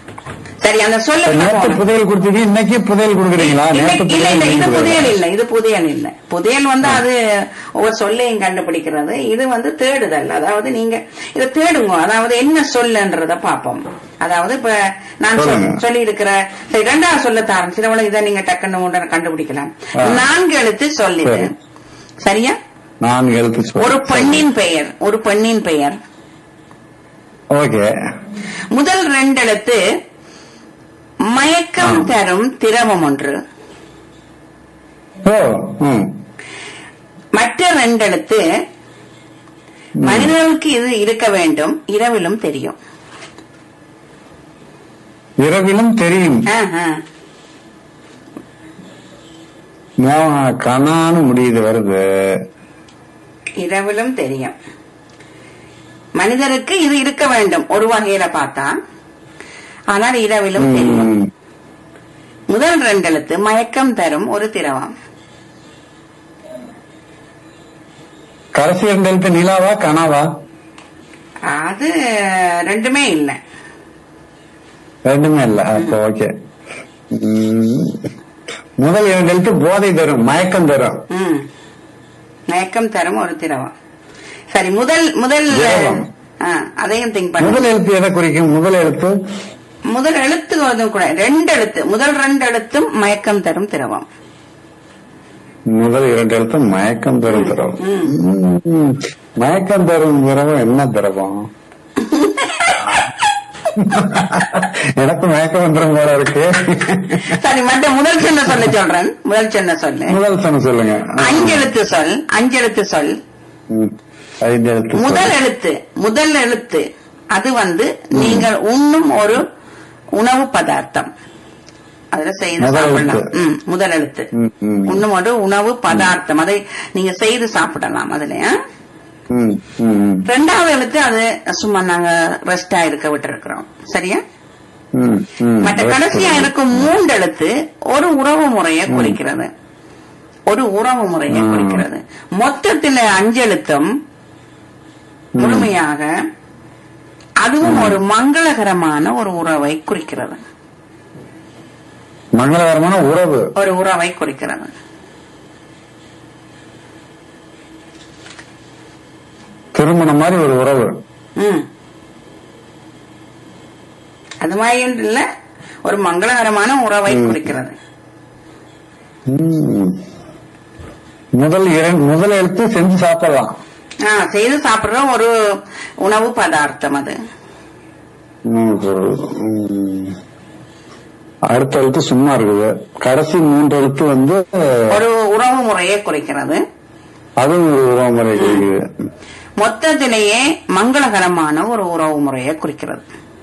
சரி அந்த சொல்ல நேற்று புதையல் கொடுத்தீங்க இன்னைக்கு புதையல் கொடுக்குறீங்களா நேற்று இல்ல இல்ல இது புதையல் புதையல் இல்ல இது புதையல் இல்ல புதையல் வந்து அது ஒவ்வொரு சொல்லையும் கண்டுபிடிக்கிறது இது வந்து தேடுதல் அதாவது நீங்க இதை தேடுங்க அதாவது என்ன சொல்லுன்றத பாப்போம் அதாவது இப்ப நான் சொல்லுங்க. சொல்லி இருக்கிற சரி ரெண்டாவது சொல்ல தாரேன் சிலவள இதை நீங்க டக்குன்னு உடனே கண்டுபிடிக்கலாம் ஆ. நான்கு எழுத்து சொல் இது சரி. சரியா நான்கு எழுத்து சொல். ஒரு பெண்ணின் பெயர் ஒரு பெண்ணின் பெயர் ஓகே முதல் ரெண்டு எழுத்து மயக்கம் ஆ. தரும் திரவம் ஒன்று ஓ ம் மற்ற ரெண்டு எழுத்து மனிதர்களுக்கு இது இருக்க வேண்டும் இரவிலும் தெரியும் இரவிலும் தெரியும் ஆஹா. மோ- கனான்னு முடியுது வருது இரவிலும் தெரியும் மனிதருக்கு இது இருக்க வேண்டும் ஒரு வகையில பார்த்தா ஆனால் இரவிலும் தெரியும் ம். முதல் ரெண்டு எழுத்து மயக்கம் தரும் ஒரு திரவம் கடைசி ரெண்டு எழுத்து நிலாவா கனாவா அது ரெண்டுமே இல்லை ரெண்டுமே இல்ல அப்ப ஓகே ம். முதல் இரண்டு எழுத்து போதை தரும் மயக்கம் தரும் ம். மயக்கம் தரும் ஒரு திரவம் சரி முதல் முதல் திரவம். ஆ, அதையும் திங்க் பண்ண முதல் எழுத்து எதை குறிக்கும் முதல் எழுத்து முதல் எழுத்து வந்து கூட ரெண்டு எழுத்து முதல் ரெண்டு எழுத்தும் மயக்கம் தரும் திரவம் முதல் இரண்டு எழுத்து மயக்கம் தரும் திரவம் ம். ம். மயக்கம் தரும் திரவம் என்ன திரவம் எனக்கு மயக்கம் வந்துடும் போல இருக்கு சரி மற்ற முதல் சொன்ன சொல்ல சொல்றேன் முதல் சொன்ன சொல்லு முதல் சொன்ன சொல்லுங்க அஞ்செழுத்து சொல் அஞ்செழுத்து சொல் ம். ஐந்து எழுத்து சொல். முதல் எழுத்து முதல் எழுத்து அது வந்து நீங்கள் உண்ணும் ஒரு உணவு பதார்த்தம் அதுல செய்து முதல் சாப்பிடலாம் எழுத்து. ம், முதல் எழுத்து ம், ம். உண்ணும் ஒரு உணவு பதார்த்தம் அதை நீங்க செய்து சாப்பிடலாம் அதுல ஆ? ம், ம், ம். ரெண்டாவது எழுத்து அது சும்மா நாங்க ரெஸ்டா இருக்க விட்டு இருக்கிறோம் சரியா ம், ம். மற்ற கடைசியா இருக்கும் மூன்று எழுத்து ஒரு உறவு முறையை குறிக்கிறது ஒரு உறவு முறையை ம். குறிக்கிறது மொத்தத்துல அஞ்சு எழுத்தும் முழுமையாக அதுவும் ஒரு மங்களகரமான ஒரு உறவை குறிக்கிறது மங்களகரமான உறவு ஒரு உறவை குறிக்கிறது திருமணம் மாதிரி ஒரு உறவு ம் அது மாதிரி என்று இல்ல ஒரு மங்களகரமான உறவை குறிக்கிறது ம். முதல் இரண்டு முதல் எழுத்து செஞ்சு சாப்பிடலாம் ஆ, செய்து சாப்பிடுற ஒரு உணவு பதார்த்தம் அது ம், ஒரு, ம். அடுத்த எழுத்து சும்மா இருக்குது கடைசி மூன்று எழுத்து வந்து ஒரு உறவு முறையை குறிக்கிறது அதுவும் ஒரு உறவு முறை இருக்குது மொத்தத்திலேயே மங்களகரமான ஒரு உறவு முறையை குறிக்கிறது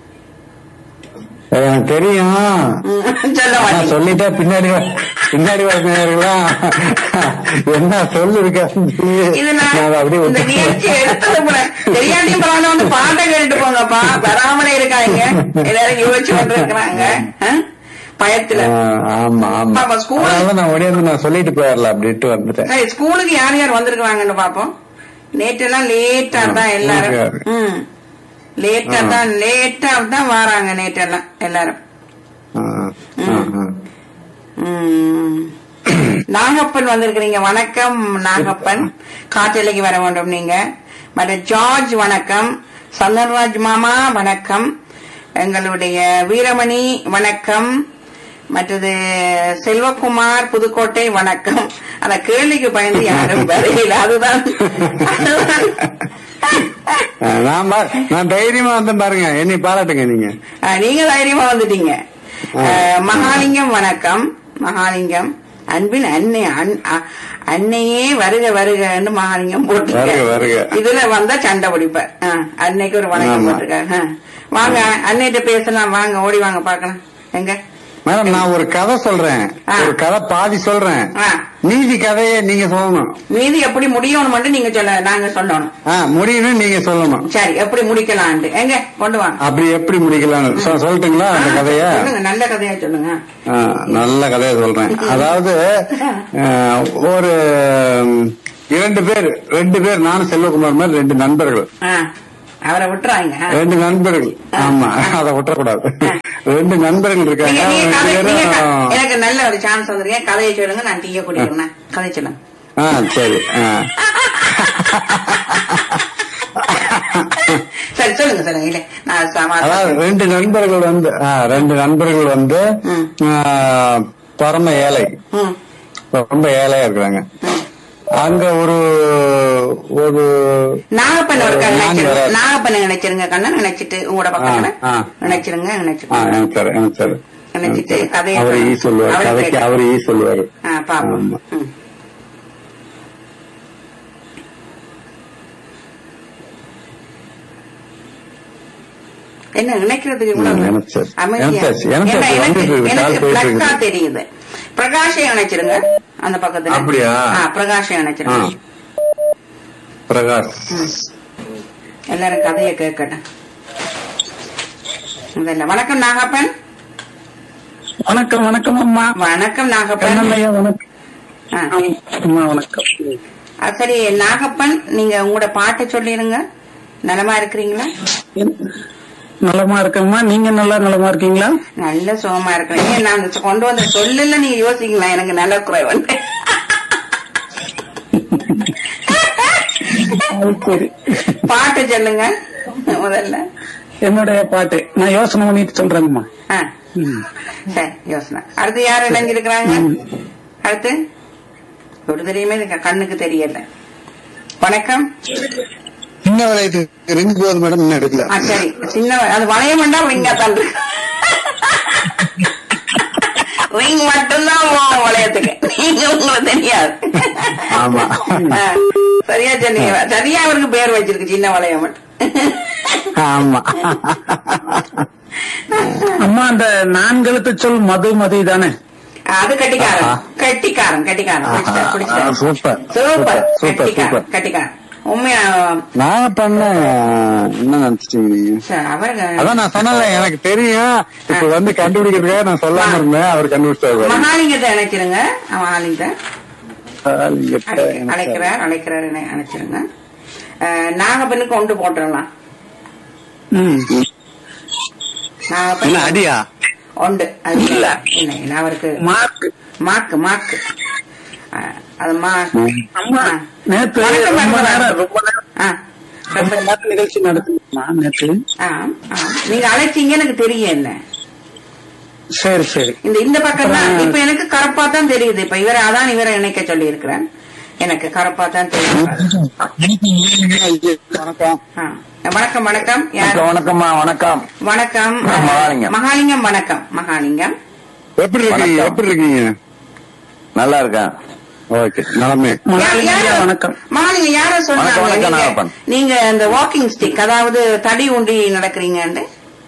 எனக்கு தெரியும் ம், சொல்ல ஆனா மாட்டேன் சொல்லிட்டா பின்னாடி வ- பின்னாடி வரலாம் என்ன சொல்லு இது நான் நான் அப்படியே இந்த விட்டு- நிகழ்ச்சி எடுத்தது கூட தெரியாட்டியும் பரவாயில்ல வந்து பாட்டை கேட்டு போங்கப்பா வராமலே இருக்காங்க எல்லாரும் யோசிச்சு கொண்டு இருக்கிறாங்க ஆ? பயத்துல ஆ, ஆமா ஆமா பாப்பா, ஸ்கூல் அதனால நான் ஓடியாந்து நான் சொல்லிட்டு போயிடலாம் அப்படின்ட்டு வந்துட்டேன் சரி ஸ்கூலுக்கு யார் யார் வந்திருக்கிறாங்கன்னு பாப்போம் நேற்றெல்லாம் லேட்டா தான் ஆ, எல்லாரும் யாரு? ம் லேட்டா ஆ. தான் லேட்டா தான் வராங்க நேற்றெல்லாம் எல்லாரும் ஆ, ஆ, ஆ. ம். நாகப்பன் வந்திருக்கிறீங்க வணக்கம் நாகப்பன் காற்றலைக்கு வர வேண்டும் நீங்க மற்ற ஜார்ஜ் வணக்கம் சந்தன்ராஜ் மாமா வணக்கம் எங்களுடைய வீரமணி வணக்கம் மற்றது செல்வகுமார் புதுக்கோட்டை வணக்கம் அந்த கேள்விக்கு பயந்து யாரும் வரையில அதுதான் அதுதான். ஆ, நான் பா- நான் தைரியமா வந்தேன் பாருங்க என்னை பாராட்டுங்க நீங்க ஆ, நீங்க தைரியமா வந்துட்டீங்க ஆ, மகாலிங்கம் வணக்கம் மகாலிங்கம் அன்பின் அன்னை அன்- அ- அன்னையே வருக வருகன்னு மகாலிங்கம் வருக, வருக. போட்டு இதுல வந்தா சண்டை பிடிப்ப ஆ, அன்னைக்கு ஒரு வணக்கம் ஆமா. போட்டிருக்காரு ஆ. வாங்க அன்னைகிட்ட பேசலாம் வாங்க ஓடி வாங்க பாக்கலாம் எங்க மேடம் நான் ஒரு கதை சொல்றேன் ஆ. ஒரு கதை பாதி சொல்றேன் ஆ. மீதி கதையை நீங்க சொல்லணும் மீதி எப்படி முடியும்னு மட்டும் நீங்க சொல்ல நாங்க சொல்லணும் ஆ முடியும்னு நீங்க சொல்லணும் சரி எப்படி முடிக்கலாம்னு எங்க கொண்டு வாங்க அப்படி எப்படி முடிக்கலாம்னு சொ- சொல்லட்டுங்களா அந்த ஆ, கதைய சொல்லுங்க நல்ல கதையா சொல்லுங்க ஆ, நல்ல கதையை சொல்றேன் அதாவது ஆ, ஒரு ம், இரண்டு பேர் ரெண்டு பேர் நானும் செல்வகுமார் மாதிரி ரெண்டு நண்பர்கள் ஆ, அவரை விட்டுறாங்க ஆ. ரெண்டு நண்பர்கள் ஆமா அதை விட்டுறக்கூடாது ரெண்டு நண்பர்கள் இருக்காங்க நீங்க- நீங்க அவங்க கதை- ரெண்டு நீங்க க- பேரும் எனக்கு நல்ல ஒரு சான்ஸ் வந்திருக்கேன் கதையை சொல்லுங்க நான் டீயை குடிக்கிறேன் கதை சொல்லுங்க ஆ சரி ஆ. சரி சொல்லுங்க சொல்லுங்க இல்ல நான் சமா- அதாவது ரெண்டு நண்பர்கள் வந்து ஆ, ரெண்டு நண்பர்கள் வந்து ம். ஆ, பரம ஏழை ம், ரொம்ப ஏழையா இருக்கிறாங்க அங்க ஒரு ஒரு நாகப்பன் ஒரு ஒரு ஞானி நினைச்சிருங்க வராரு. நாகப்பன் நினைச்சிருங்க கண்ணன் நினைச்சிட்டு உங்களோட பக்கத்துல ஆ, ஆ. நினைச்சிருங்க ஆ, நினைச்சிருங்க எனக்கு சரி, எனக்கு சரி. நினைச்சிட்டு கதையை அவர் ஈ சொல்லுவார் அவரு கதைக்கு கேட்க- அவர் ஈ சொல்லுவாரு ஆ, பாப்போம் ஆமா. ம். என்ன நினைக்கிறதுக்கு இவ்வளவு ம், எனக்கு சரி. அமைதியா? எனக்கு சரி, எனக்கு ஏன்னா சரி, எனக்கு வந்துட்டு இருக்கு, எனக்கு கால் போயிட்டு பிளக்கா இருக்குது. தெரியுது பிரகாஷை நினைச்சிருங்க அந்த பக்கத்துல அப்படியா? ஆ, பிரகாஷை ஆ. நினைச்சிருங்க பிரகாஷ் ம். எல்லாரும் கதையை கேட்கட்டும் முதல்ல வணக்கம் நாகப்பன் வணக்கம் வணக்கம் அம்மா வணக்கம் நாகப்பன் கண்ணம்மையா வணக்கம் ஆ. அம்மா வணக்கம் ஆ, சரி நாகப்பன் நீங்க உங்களோட பாட்டை சொல்லிருங்க நலமா இருக்கிறீங்களா என்- நலமா இருக்கம்மா நீங்க நல்லா நலமா இருக்கீங்களா நல்ல சுகமா இருக்கிறீங்க நான் இந்த கொண்டு வந்த சொல்லல நீங்க யோசிக்கலாம் எனக்கு நல்ல குறை வந்து அது சரி பாட்டு சொல்லுங்க முதல்ல என்னுடைய பாட்டு நான் யோசனை பண்ணிட்டு சொல்றேங்கம்மா ஆ, ம். சரி யோசனை அடுத்து யார் இணைஞ்சிருக்கிறாங்க அடுத்து ஒரு தெரியுமே எனக்கு கண்ணுக்கு தெரியல வணக்கம் சின்ன வளையத்து ரிங் போகுது மேடம் இன்னும் எடுக்கல ஆ சரி சின்ன அது வளைய வேண்டாம் ரிங்கா தான் இருக்கு ரிங் மட்டும்தான் போகும் வளையத்துக்கு நீங்க உங்களுக்கு தெரியாது ஆமா. ஆ, சரியா சொன்னீங்க சரியா அவருக்கு பேர் வச்சிருக்கு சின்ன வளையம் மட்டும் ஆமா அம்மா அந்த நான்கெழுத்து சொல் மது மதி தானே அது கட்டிக்காரன் ஆஹா. கட்டிக்காரன் கட்டிக்காரன் பிடிச்சிட்டாரு, பிடிச்சிட்டாரு. ஆ, சூப்பர். சூப்பர் சூப்பர், கட்டிக்காரன் சூப்பர். கட்டிக்காரன் உண்மையா நான் பண்ண என்ன நினைச்சிட்டீங்க நீங்க சரி, அவருக்கு அதான் நான் சொன்னல எனக்கு தெரியும் இப்ப வந்து கண்டுபிடிக்கிறதுக்காக நான் சொல்லாம இருந்தேன் அவர் கண்டுபிடிச்சாரு மகாலிங்கத்தை அணைச்சிருங்க மகாலிங்கத்தை ஆளுங்கிட்ட அழைக்க- எனக்கு அழைக்கிறார் அழைக்கிறார் என்னை அணைச்சிருங்க அஹ், நாகப்பனுக்கு கொண்டு போட்டுடலாம் ம். நாகப்பன் என்ன அடியா உண்டு அது இல்ல இல்ல இல்ல அவருக்கு மார்க் மாக்கு மாக்கு அஹ், அது மா அம்மா ஆ. நேத்து வணக்கம், ரொம்ப வணக்கம். நேரம் ரொம்ப நேரம் ஆ, ரொம்ப நேரம் நிகழ்ச்சி நடத்துமா நேத்து ஆ, ஆ. நீங்க அழைச்சீங்க எனக்கு தெரியும் என்ன சரி சரி இந்த இந்த பக்கம் தான் அப்புறம் இப்ப எனக்கு கரப்பா தான் தெரியுது இப்ப இவரை அதான் இவரை இணைக்க சொல்லி இருக்கிறேன் எனக்கு கரப்பா தான் தெரியும் வணக்கம் ஆ. வணக்கம் வணக்கம் யார் வணக்கம்மா வணக்கம் வணக்கம் மகாலிங்கம். மகாலிங்கம் வணக்கம் மகாலிங்கம் எப்படி இருக்கீங்க வணக்கம். எப்படி இருக்கீங்க நல்லா இருக்கேன் ஓகே நலமே மகாலிங்கம் யார்- ஐயா, யார் வணக்கம் மகாலிங்க யாரோ சொன்னாங்க வணக்கம், வணக்கம், நீங்க- நாகப்பன். நீங்க இந்த வாக்கிங் ஸ்டிக் அதாவது தடி உண்டி நடக்கிறீங்கன்னு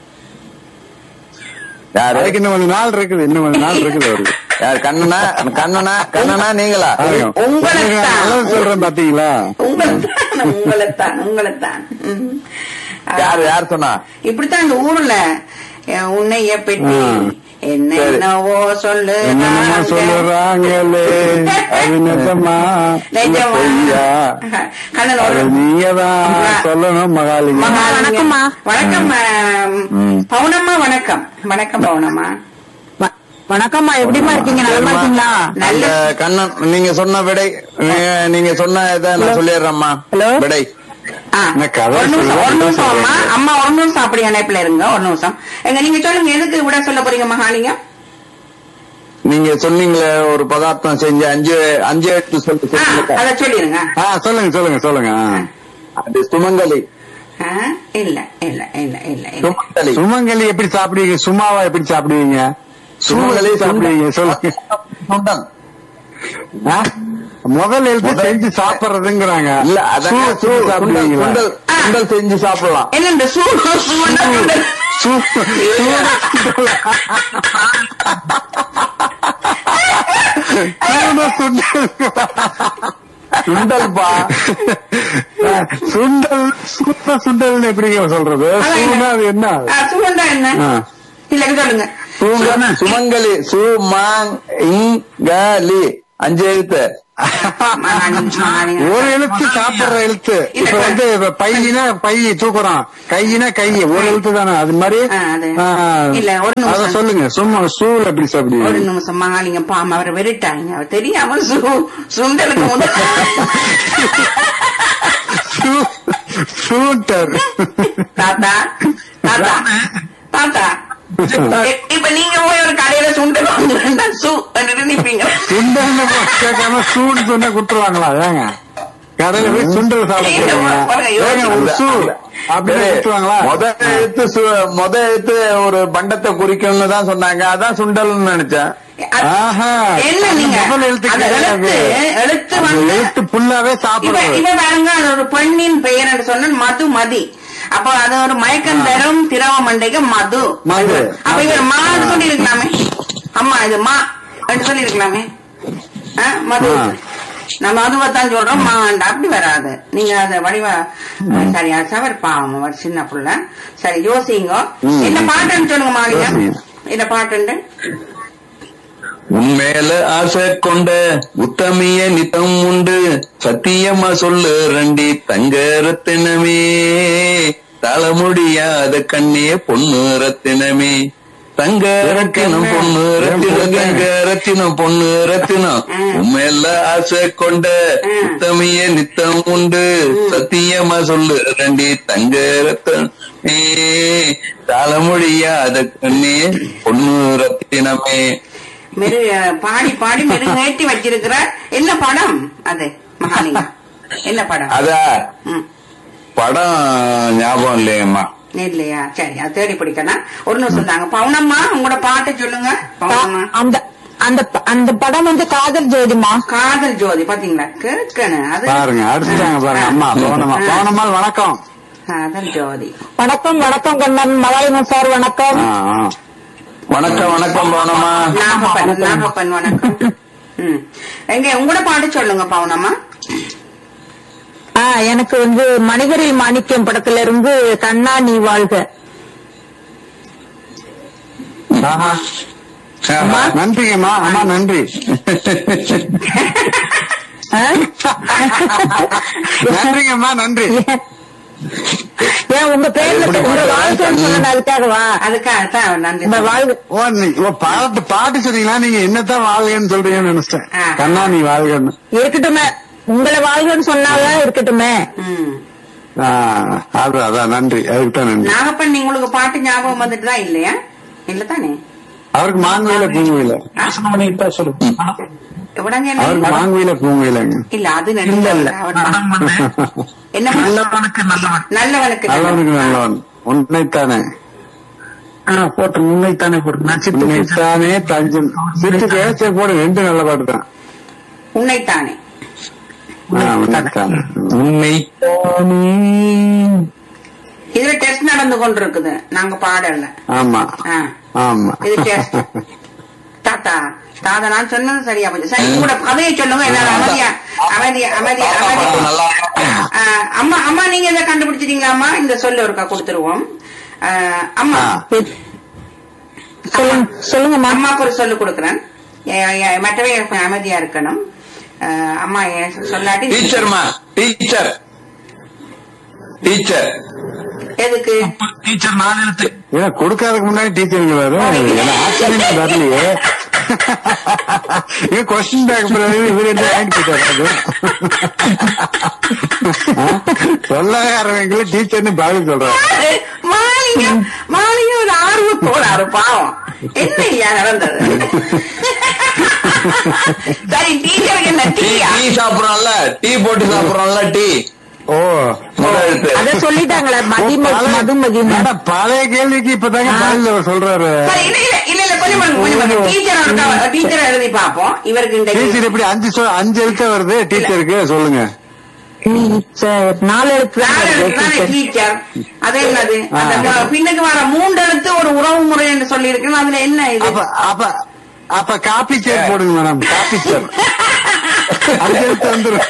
யாரு அதுக்கு இன்னும் கொஞ்சம் நாள் இருக்குது இன்னும் கொஞ்சம் நாள் இருக்குது அவருக்கு யார் கண்ணனா கண்ணனா கண்ணனா நீங்களா பாருங்க. உங்களைத்தான். நல்லது சொல்றேன் பாத்தீங்களா உங்களைத்தான் உங்களைத்தான் உங்களைத்தான் ம். யாரு யார் சொன்னா இப்படித்தான் இந்த ஊர்ல அஹ், உன்னைய பெட்டி ம். என்னென்னவோ சொல்லு என்னமா சொல்லுறாங்களே அது நிஜமா இல்ல நிஜமா? பொய்யா கண்ணன் அது ஒரு நீங்கதான் சொல்லணும் மகாலிங்க மகாலிங்கம். வணக்கம் அஹ், ம். பவுனம்மா வணக்கம் வணக்கம் பவுனம்மா வணக்கம்மா எப்படிமா இருக்கீங்க நல்லா இருக்கீங்களா நல்ல அந்த கண்ணன் நீங்க சொன்ன விடை நீங்க- நீங்க சொன்ன இதை நான் சொல்லிடுறேம்மா ஹலோ? விடை ஆ, என்ன கதை ஒரு நிமிஷம் சொல்லுங்க, ஒரு நிமிஷம் அம்மா சொல்லுங்க. அம்மா ஒரு நிமிஷம் அப்படி இணைப்புல இருங்க ஒரு நிமிஷம் எங்க நீங்க சொல்லுங்க எதுக்கு விட சொல்ல போறீங்க மகாலிங்கம் நீங்க சொன்னீங்களே ஒரு பதார்த்தம் செஞ்சு அஞ்சு அஞ்சு எட்டு சொல்லி ஆ, சொன்னீங்க. அத சொல்லிருங்க ஆ சொல்லுங்க சொல்லுங்க சொல்லுங்க ஆ. அது சுமங்கலி ஆ, இல்ல இல்ல இல்ல இல்ல இல்ல சுமங்கலி சுமங்கலி எப்படி சாப்பிடுவீங்க சும்மாவா எப்படி சாப்பிடுவீங்க சுமங்கலி சாப்பிடுவீங்க சொல்லுங்க சுண்டன். ஆ? முதல் எழுத்து முதல் செஞ்சு சாப்பிடுறதுங்கிறாங்க இல்ல அதான் சூ- சூ சாப்பிடுவீங்களா சுண்டல் சுண்டல் செஞ்சு சாப்பிடலாம் என்ன இந்த சூ சூண்டா சூண்டல்? சூ- சூட சுண்டல் சுண்டல்பா சுண்டல் சுண்ட சுண்டல்னு எப்படிங்க சொல்றது அதான் சூனா அது என்ன ஆ, சூண்டா என்ன ஆ. இல்ல சொல்லுங்க சுமங்கலி சுமங்கலி சுமங்கலி அஞ்சு எழுத்து மகாணி- மகாணி- ஒரு எழுத்து சாப்பிடுற எழுத்து இல்ல, இப்ப வந்து இப்ப பையினா பை தூக்குறோம் கையினா கை ஒரு எழுத்து தானே அது மாதிரி ஆ, அது. ஆ, இல்ல, ஒரு அத நிமிஷம். சொல்லுங்க சும்மா சூழ் எப்படி ஒரு சாப்பிடுவீங்க நிமிஷம் மகாலிங்க பாம் அவரை வெறிட்டாங்க அவர் தெரியாம சு- சுண்டலுக்கு முத ஷூட்டர் தாத்தா தாத்தா தாத்தா இ- இப்ப நீங்க போய் ஒரு கடையில சுண்டல் வாங்குறேன்னா சு நிப்பீங்க சுண்டல் கேட்காம சூடு சொன்னா குடுத்துருவாங்களா ஏங்க கடையில போய் சுண்டல் சாப்பிடுறாங்க ஏங்க ஒரு சூ அப்படின்னு குடுத்துருவாங்களா முத எழுத்து சு- முத எழுத்து ஒரு பண்டத்தை குறிக்கும்னு தான் சொன்னாங்க அதான் சுண்டல்னு நினைச்சேன் அது- ஆஹா. என்ன நீங்க முதல் எழுத்து அந்த கிடையாது. எழுத்து எழுத்து அந்த வந்து எழுத்து புல்லாவே இவ சாப்பிடுறது இவ பாருங்க அது ஒரு பெண்ணின் பெயர் என்று சொன்ன மது மதி அப்ப அது ஒரு மயக்கம் தரும் திரவ மண்டைக்கு மது மது. அப்ப இவர் மா சொல்லி இருக்கலாமே அம்மா இது மா என்று சொல்லி இருக்கலாமே மது ஆ. நம்ம அதுவத்தான் சொல்றோம் மாண்டா அப்படி வராது நீங்க அத வடிவா சரி அது சவர் பாவம் அவர் சின்ன புள்ள சரி யோசிங்க ம். என்ன பாட்டுன்னு சொல்லுங்க மாளிகை யோசிங்க. என்ன பாட்டுண்டு உன்மேல ஆசை கொண்ட உத்தமிய நித்தம் உண்டு சத்தியமா சொல்லு ரெண்டி தங்க ரத்தினமே தள முடியாத கண்ணே பொண்ணு ரத்தினமே தங்க ரத்தினம் பொண்ணு ரத்தினம் தங்க ரத்தினம் பொண்ணு ரத்தினம் உண்மையில ஆசை கொண்ட உத்தமிய நித்தம் உண்டு சத்தியமா சொல்லு ரெண்டி தங்க ரத்தினமே தாள முடியாத கண்ணே பொண்ணு ரத்தினமே மெரு பாடி பாடி மெருகேற்றி வச்சிருக்கிற என்ன படம் அது மகாலிங்க என்ன படம் அதா ம். படம் ஞாபகம் இல்லையம்மா இல்லையா சரி அது தேடி பிடிக்கணும் ஒரு நிமிஷம் தாங்க பவுனம்மா உங்களோட பாட்டு சொல்லுங்க பவுனம்மா அந்த அந்த அந்த படம் வந்து காதல் ஜோதிமா காதல் ஜோதி பாத்தீங்களா கேட்கணும் அது பாருங்க அடிச்சுட்டாங்க பாருங்க அம்மா பவனம்மா பவனம்மாள் வணக்கம் காதல் ஜோதி வணக்கம் வணக்கம் கண்ணன் மலாலிமன் சார் வணக்கம் ஆ, ஆ. வணக்கம் வணக்கம் போனோமா நாகப்பன் நாகப்பன் வணக்கம் ம் எங்க உங்களோட பாட்டு சொல்லுங்க பவுனம்மா ஆ, எனக்கு வந்து மனிதரில் மாணிக்கம் படத்துல இருந்து கண்ணா நீ வாழ்க ஆஹா. நன்றிங்கம்மா அம்மா நன்றி ஆ? நன்றிங்கம்மா நன்றி ஏன் உங்க பேர்ல உங்க வாழ்க்கைன்னு சொன்ன அதுக்காகவா அதுக்காக தான் நன்றி இந்த வாழ்க ஓ நீ ஓ, பாட்டு பாட்டு சொன்னீங்களா நீங்க என்னத்தான் வாழ்கன்னு சொல்றீங்கன்னு நினைச்சிட்டேன் ஆ. கண்ணா நீ வாழ்கன்னு இருக்கட்டுமே உங்களை வாழ்கன்னு சொன்னாதான் இருக்கட்டுமே ம் ஆ, அது அதான் நன்றி அதுக்கு தான் நன்றி நாகப்பன் நீ உங்களுக்கு பாட்டு ஞாபகம் வந்துட்டு தான் இல்லையா இல்ல தானே அவருக்கு மாங்குயில பூங்குயில இப்ப சொல்லுங்க எவ்வளங்க அவருக்கு மாங்குயில பூங்குயிலங்க இல்ல அது நடிகர் அவர் என்ன நல்லவனுக்கு நல்லவன் நல்லவனுக்கு நல்லவன். நல்லவனுக்கு நல்லவன் உன்னைத்தானே ஆ, போட்டு முன்னைத்தானே போட்டு நான் சித்து உன்னைத்தானே தஞ்சம் சிட்டு பேச்ச போடு ரெண்டு நல்ல பாட்டு தான் உன்னைத்தானே ஆ, உன்னைத்தானே உண்மை இதுல டெஸ்ட் நடந்து கொண்டிருக்குது நாங்க பாடல ஆமா ஆ. ஆமா இது டெஸ்ட் தாத்தா தாத்தா நான் சொன்னது சரியா போச்சு சரி கூட கதையை சொல்லுங்க என்னால அமைதியா அமைதியா அமைதியா அமைதியா நல்லா ஆ, அம்மா அம்மா நீங்க இதை கண்டுபிடிச்சிட்டீங்களா அம்மா இந்த சொல்லு ஒருக்கா கொடுத்துருவோம் ஆ, அம்மா சொல்லுங்க சொல்லுங்கம்மா அம்மாக்கு ஒரு சொல்லு கொடுக்குறேன் எ- எ- மற்றவை அமைதியா இருக்கணும் ஆ, அம்மா எ- சொல்லாட்டி டீச்சர்மா டீச்சர் டீச்சர் எதுக்கு டீச்சர் நாலு எழுத்து ஏன்னா கொடுக்காததுக்கு முன்னாடி டீச்சருங்க வரும் ஏன்னா ஆச்சரியமா வரலையே இது கொஸ்டின் பேக் இவர் என்ன வாங்கிட்டு போயிட்டாரு சொல்லாரவங்கள டீச்சர்னு பதில் சொல்றாரு மாலிங்க மாலிங்க ஒரு ஆர்வத்தோடாரு பாவம் என்ன ஐயா நடந்தது சரி டீச்சருக்கு என்ன டீ டீயா டீ சாப்பிடுறோம்ல டீ போட்டு சாப்பிடுறோம்ல டீ ஓ முதல் எழுத்து அத சொல்லிட்டாங்களே மதி பழைய- மது மதின்னு மேடம், பழைய கேள்விக்கு இப்பதாங்க பதில் அவர் சொல்றாரு சரி, இல்ல இல்ல இல்ல இல்ல கொஞ்சம் பாருங்க, கொஞ்சம் பாருங்க. டீச்சர் ஒருக்கா- டீச்சர் எழுதி பாப்போம் இவருக்கு இந்த டீச்சர் எப்படி அஞ்சு சொ- அஞ்சு எழுத்த வருது டீச்சருக்கு சொல்லுங்க டீச்சர் நாலு எழுத்து தான் நாலு வருது, எழுத்து தானே டீச்சர். டீச்சர் அது என்னது அந்த மு- பின்னுக்கு வர மூன்று எழுத்து ஒரு உறவு முறை என்று சொல்லி இருக்கு அதுல என்ன இது அப்ப அப்ப அப்ப காப்பி சேர் போடுங்க மேடம் காப்பி சேர் அஞ்சு எழுத்து வந்துரும்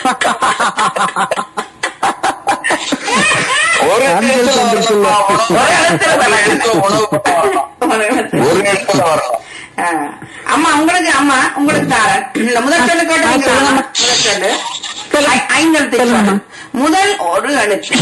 ஒரு அஞ்சு எழுத்துல எழுத்து வரணும்ப்பா, வந்துருச்சுல்ல. உணவு. ஒரு எழுத்துல ஒரு வரணும். எழுத்துல உணவு வரணும். ஒரு எழுத்து. ஒரு எழுத்துல வரணும் அஹ், அம்மா உங்களுக்கு அம்மா உங்களுக்கு தாரேன் இல்ல முதல் சொல்லு கேட்டு சொல்லுங்க. முதல் சொல்லு ஐ- ஐந்தெழுத்து சொல்லு. முதல் ஒரு எழுத்து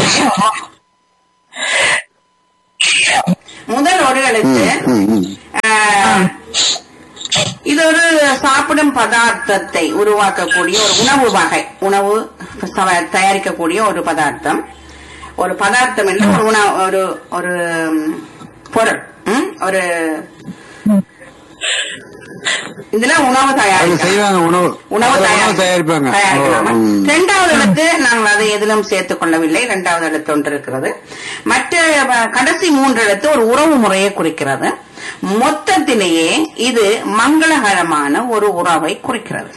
முதல் ஒரு எழுத்து அஹ், இது ஒரு சாப்பிடும் பதார்த்தத்தை உருவாக்கக்கூடிய ஒரு உணவு வகை உணவு சம- தயாரிக்கக்கூடிய ஒரு பதார்த்தம் ஒரு பதார்த்தம் என்று ஒரு உணவு ஒரு ஒரு ம், பொருள் ம்? ஒரு இதுல உணவு அது தயாரிக்க செய்வாங்க உணவு உணவு அதுல தயாரி- உணவு தயாரிப்பாங்க தயாரிக்கலாமா? ஓ, ம். இரண்டாவது எழுத்து நாங்கள் அதை எதிலும் சேர்த்துக் கொள்ளவில்லை இரண்டாவது எழுத்து ஒன்று இருக்கிறது மற்ற அஹ், கடைசி மூன்று எழுத்து ஒரு உறவு முறையை குறிக்கிறது மொத்தத்திலேயே இது மங்களகரமான ஒரு உறவை குறிக்கிறது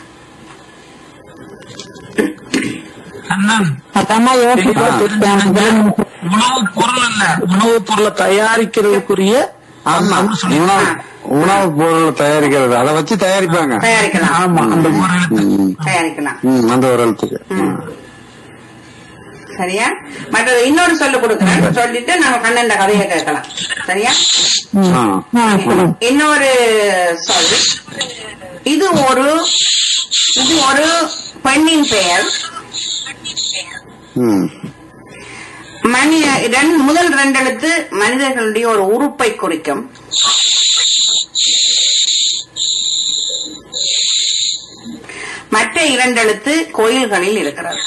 அண்ணன் அதாம்மா யோசிச்சு உணவு பொருள் அல்ல உணவு பொருளை தயாரிக்கிறதுக்குரிய ஆமா அது சொல்லி- உணவு உணவு பொருள் தயாரிக்கிறது அதை வச்சு தயாரிப்பாங்க தயாரிக்கலாம் ஆமா அந்த ஒரு எழுத்து ம். தயாரிக்கலாம் ம், அந்த ஒரு எழுத்துக்கு ம். சரியா மற்றது இன்னொரு சொல்லு கொடுக்குறேன் சொல்லிட்டு நம்ம கண்ணன் கதையை கேட்கலாம் சரியா ஆ. இன்னொரு சொல் இது ஒரு இது ஒரு பெண்ணின் பெயர் ம். மனி ரெண்டு- முதல் ரெண்டு எழுத்து மனிதர்களுடைய ஒரு உறுப்பை குறிக்கும் மற்ற இரண்டு எழுத்து கோயில்களில் இருக்கிறது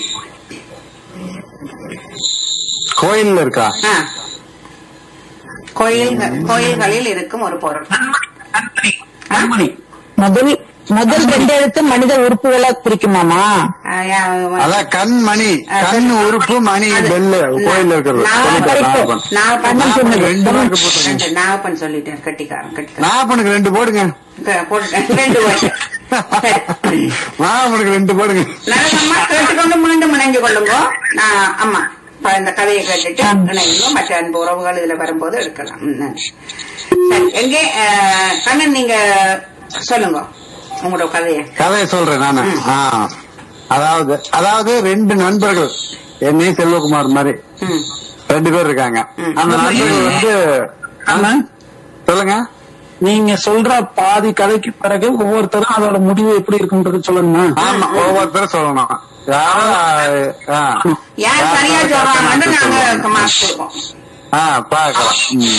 கோயில்ல இருக்கா ஆ. கோயில்கள் கோயில்களில் இருக்கும் ஒரு பொருள் கண்மணி கண்மணி முதல் முதல் ரெண்டு எழுத்து மனித உறுப்புகளை குறிக்குமாமா ஆ, யா- அதான் கண் மணி ஆ, கண் சரி. உறுப்பு மணி அது- பெல்லு கோயில்ல இருக்கிறது நான் சொல்லிட்டேன், படிப்பு- நாகப்பன். நாகப்பன் நாகப்பனுக்கு ரெண்டு மார்க் போட்டுருங்க ரெண்டு நாகப்பன் சொல்லிட்டேன் கட்டிக்காரன் கட்டிக்காரன் நாகப்பனுக்கு ரெண்டு போடுங்க க- போட்டுட்டேன் ரெண்டு போட்டு சரி நாகப்பனுக்கு ரெண்டு போடுங்க நரசம்மா கேட்டுக்கொண்டு மீண்டும் இணைஞ்சு கொள்ளுங்க நான் அம்மா இப்ப இந்த கதையை கேட்டுட்டு இணையுங்க மற்ற அன்பு உறவுகள் இதுல வரும்போது எடுக்கலாம் ம், நன்றி. சரி எங்கே அஹ், கண்ணன் நீங்க சொல்லுங்க உங்களோட கதையை கதையை சொல்றேன் நானு ஆ. அதாவது அதாவது ரெண்டு நண்பர்கள் என்னையும் செல்வகுமார் மாதிரி ம் ரெண்டு பேர் இருக்காங்க ம். அந்த நண்பர்கள் வந்து அண்ணன் சொல்லுங்க நீங்க சொல்ற பாதி கதைக்கு பிறகு ஒவ்வொருத்தரும் அதோட முடிவு எப்படி இருக்குன்றது சொல்லணுமா ஆமா ஒவ்வொருத்தரும் சொல்லணும் யாராவது ஆ. யார் சரியா சொல்றாங்கன்னு நாங்க மார்க் கொடுப்போம் ஆ பாக்கலாம் ம்.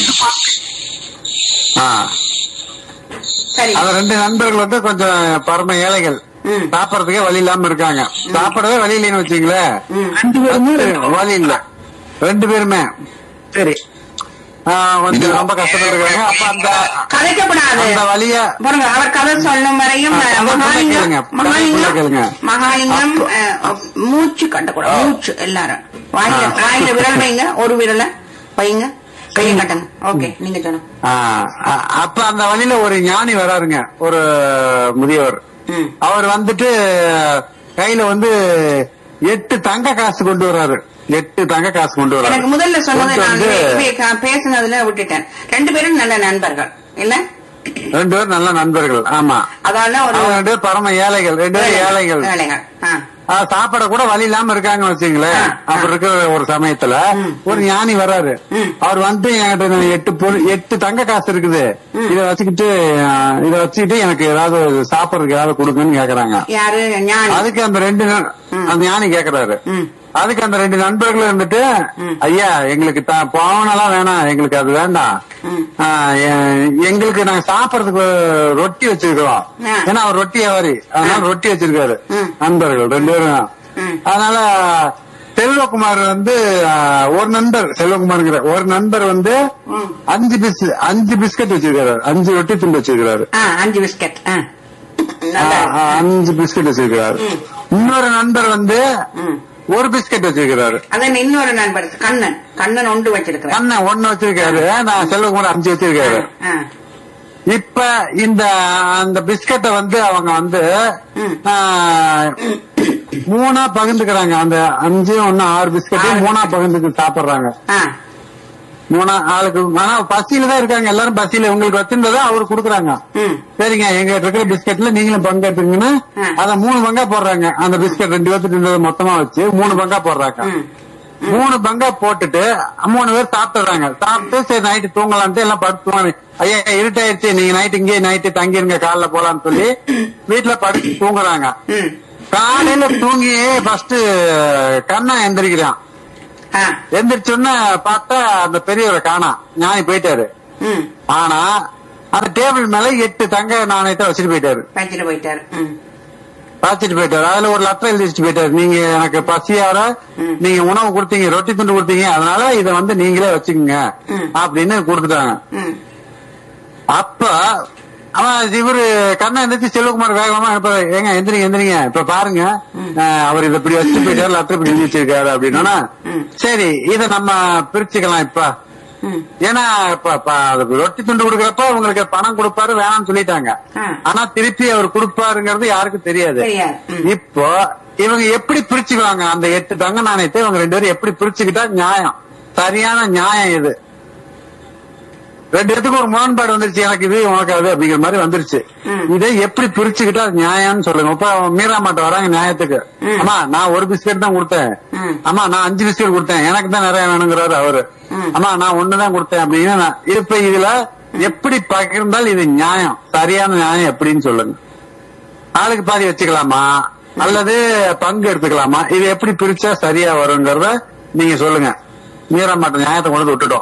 ஆ சரி அந்த ரெண்டு நண்பர்கள் வந்து கொஞ்சம் பரம ஏழைகள் ம் சாப்பிடறதுக்கே வழி இல்லாம இருக்காங்க சாப்பிடவே வழி இல்லைன்னு வச்சுங்களேன் ம் ரெண்டு பேருமே ரெண்டு- வழி இல்ல ரெண்டு பேருமே சரி ஆ, கொஞ்சம் ரொம்ப கஷ்டப்பட்டு இருக்காங்க அப்ப அந்த கதைக்கப்படாது அந்த வழிய பாருங்க அவர் கதை சொல்லும் வரையும் ஆ, அஹ், கதை மகாலிங்கம் கேளுங்க. கதை கேளுங்க. மகாலிங்கம் மகாலிங்கம் அஹ், மூச்சு கட்டக்கூடாது மூச்சு எல்லாரும் வாயில ஆ. வாயில விரல் வைங்க ஒரு விரல வைங்க கையை கட்டுங்க ஓகே நீங்க சொல்லுங்க ஆ, அ- அப்ப அந்த வழியில ஒரு ஞானி வராருங்க ஒரு முதியவர் ம் அவர் வந்துட்டு கையில வந்து எட்டு தங்க காசு கொண்டு வர்றாரு எட்டு தங்க காசு கொண்டு வர்றாரு எனக்கு முதல்ல சொன்னதை கொண்டு நான் வந்து இப்ப க- பேசுனதுல விட்டுட்டேன் ரெண்டு பேரும் நல்ல நண்பர்கள் இல்ல ரெண்டு பேரும் நல்ல நண்பர்கள் ஆமா அதால ஒரு அவங்க ரெண்டு பேரும் பரம ஏழைகள் ரெண்டு பேரும் ஏழைகள் ஏழைகள் ஆ. ஆ, சாப்பிட கூட வழி இல்லாம இருக்காங்கன்னு வச்சுங்களேன் ஆ, ஆ. அப்படி இருக்கிற ஒரு சமயத்துல ம். ஒரு ஞானி வராரு ம். அவர் வந்து என்கிட்ட நான் எட்டு பொருள் எட்டு தங்க காசு இருக்குது இத வச்சுக்கிட்டு ஆ, இத வச்சுக்கிட்டு எனக்கு ஏதாவது சாப்பிடறதுக்கு ஏதாவது கொடுங்கன்னு கேக்குறாங்க யாரு ஞானி அதுக்கு அந்த ரெண்டு ந- அந்த ஞானி கேக்குறாரு ம் அதுக்கு அந்த ரெண்டு நண்பர்கள் இருந்துட்டு ம். ஐயா எங்களுக்கு த- பாவனெல்லாம் வேணாம் எங்களுக்கு அது வேண்டாம் ம். ஆ, எ- எங்களுக்கு நாங்க சாப்பிடறதுக்கு ரொட்டி வச்சிருக்கிறோம் ஆ. ஏன்னா அவர் ரொட்டி வியாபாரி அதனால ரொட்டி வச்சிருக்காரு ம். நண்பர்கள் ரெண்டு பேரும் ம். அதனால செல்வகுமார் வந்து ஆ, ஒரு நண்பர் செல்வகுமார்ங்கிற ஒரு நண்பர் வந்து ம். அஞ்சு பிஸ் அஞ்சு பிஸ்கட் வச்சிருக்காரு அஞ்சு ரொட்டி துண்டு வச்சிருக்காரு ஆ அஞ்சு பிஸ்கட் ஆ ஆ, நல்லா ஆ, அஞ்சு பிஸ்கட் வச்சிருக்காரு ம். இன்னொரு நண்பர் வந்து ம். ஒரு பிஸ்கட் வச்சிருக்காரு அதான் இன்னொரு நண்பர் கண்ணன் கண்ணன் ஒன்று வச்சிருக்கிறேன் அண்ணன் ஒண்ணு வச்சிருக்காரு நான் செல்வகுமார் அஞ்சு வச்சிருக்காரு ஆ. இப்ப இந்த அந்த பிஸ்கட்டை வந்து அவங்க வந்து ம். ஆ, மூணா பகிர்ந்துக்கிறாங்க அந்த அஞ்சு ஒண்ணு ஆறு பிஸ்கட்டையும் ஆறு மூணா பகிர்ந்து சாப்பிடுறாங்க ஆ. மூணா ஆளுக்கு ஆனா பசியில தான் இருக்காங்க எல்லாரும் பசியில உங்களுக்கு வச்சிருந்ததை அவரு குடுக்குறாங்க ம். சரிங்க எங்க இருக்கிற பிஸ்கட்ல நீங்களும் பங்கு எடுத்துக்கீங்கன்னு ஆ. அத மூணு பங்கா போடுறாங்க அந்த பிஸ்கட் ரெண்டு பேர்த்துட்டு இருந்ததை மொத்தமா வச்சு மூணு பங்கா போடுறாங்க ம். மூணு பங்கா போட்டுட்டு மூணு பேர் சாப்பிட்டுறாங்க சாப்பிட்டு சரி நைட்டு தூங்கலான்ட்டு எல்லாம் படுத்து தூங்க ஐயா இருட்டாயிருச்சு நீங்க நைட்டு இங்கே நைட்டு தங்கிருங்க காலைல போலான்னு சொல்லி வீட்டுல படுத்து தூங்குறாங்க ம் காலையில தூங்கி ஃபர்ஸ்ட் கண்ணா எந்திரிக்கிறான் ஆ எந்திரிச்சோன்னு பார்த்தா அந்த பெரியவரை காணாம் ஞானி போயிட்டாரு ம் ஆனா அந்த டேபிள் மேல எட்டு தங்க நாணயத்தை வச்சுட்டு போயிட்டாரு வச்சுட்டு போயிட்டாரு ம் வச்சுட்டு போயிட்டாரு அதுல ஒரு லெட்டர் எழுதி வச்சுட்டு போயிட்டாரு நீங்க எனக்கு பசியார ம். நீங்க உணவு கொடுத்தீங்க ரொட்டி துண்டு கொடுத்தீங்க அதனால இத வந்து நீங்களே வச்சுக்கோங்க ம். அப்படின்னு கொடுத்துட்டாங்க ம் அப்ப அவன் இவரு கண்ணா எந்திரிச்சு செல்வகுமார் வேகமா இப்ப ஏங்க எந்திரிங்க எந்திரிங்க இப்ப பாருங்க அஹ், அவர் இதை இப்படி வச்சுட்டு போயிட்டாரு லெட்டர் இப்படி எழுதி வச்சிருக்காரு அப்படின்னா ம். சரி இத நம்ம பிரிச்சுக்கலாம் இப்ப ம் ஏன்னா இப்ப இப்ப அதுக்கு ரொட்டி துண்டு கொடுக்கறப்ப உங்களுக்கு பணம் கொடுப்பாரு வேணாம்னு சொல்லிட்டாங்க ஆ. ஆனா திருப்பி அவர் கொடுப்பாருங்கிறது யாருக்கும் தெரியாது தெரியாது. ம். இப்போ இவங்க எப்படி பிரிச்சுக்குவாங்க அந்த எட்டு தங்க நாணயத்தை இவங்க ரெண்டு பேரும் எப்படி பிரிச்சுக்கிட்டா நியாயம் சரியான நியாயம் இது ரெண்டு பேத்துக்கு ஒரு முரண்பாடு வந்துருச்சு எனக்கு இது உனக்கு அது அப்படிங்கிற மாதிரி வந்துருச்சு ம். இதை எப்படி பிரிச்சுக்கிட்டா அது நியாயம்னு சொல்லுங்க இப்ப மீரா மாட்ட வராங்க நியாயத்துக்கு ம். அம்மா நான் ஒரு பிஸ்கட் தான் கொடுத்தேன் ம். அம்மா நான் அஞ்சு பிஸ்கட் கொடுத்தேன் எனக்கு தான் நிறைய வேணுங்கிறாரு அவரு ம். அம்மா நான் ஒண்ணுதான் கொடுத்தேன் அப்படின்னு நான் இப்ப இதுல எப்படி பகிர்ந்தால் இது நியாயம் சரியான நியாயம் எப்படின்னு சொல்லுங்க ஆளுக்கு பாதி வச்சுக்கலாமா அல்லது பங்கு எடுத்துக்கலாமா இது எப்படி பிரிச்சா சரியா வருங்கிறத நீங்க சொல்லுங்க மீறமாட்ட நியாயத்தை கொண்டு வந்து விட்டுட்டோம்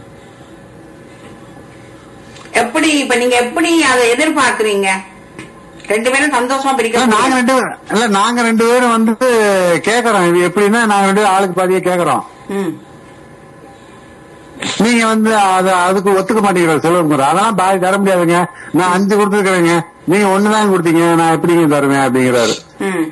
எப்படி இப்ப நீங்க எப்படி அதை எதிர்பார்க்கறீங்க ரெண்டு பேரும் சந்தோஷமா இல்ல, பிரிக்க நாங்க ரெண்டு பேரும் இல்ல நாங்க ரெண்டு பேரும் வந்து கேக்குறோம் இது எப்படின்னா நாங்க ரெண்டு பேரும் ஆளுக்கு பாதியே கேக்குறோம் ம் நீங்க வந்து அது அதுக்கு ஒத்துக்க மாட்டேங்கிற செலவு அதெல்லாம் பாதி தர முடியாதுங்க நான் அஞ்சு கொடுத்துருக்கேங்க நீங்க ஒண்ணுதான் கொடுத்தீங்க நான் எப்படிங்க தருவேன் அப்படிங்கிறாரு ம்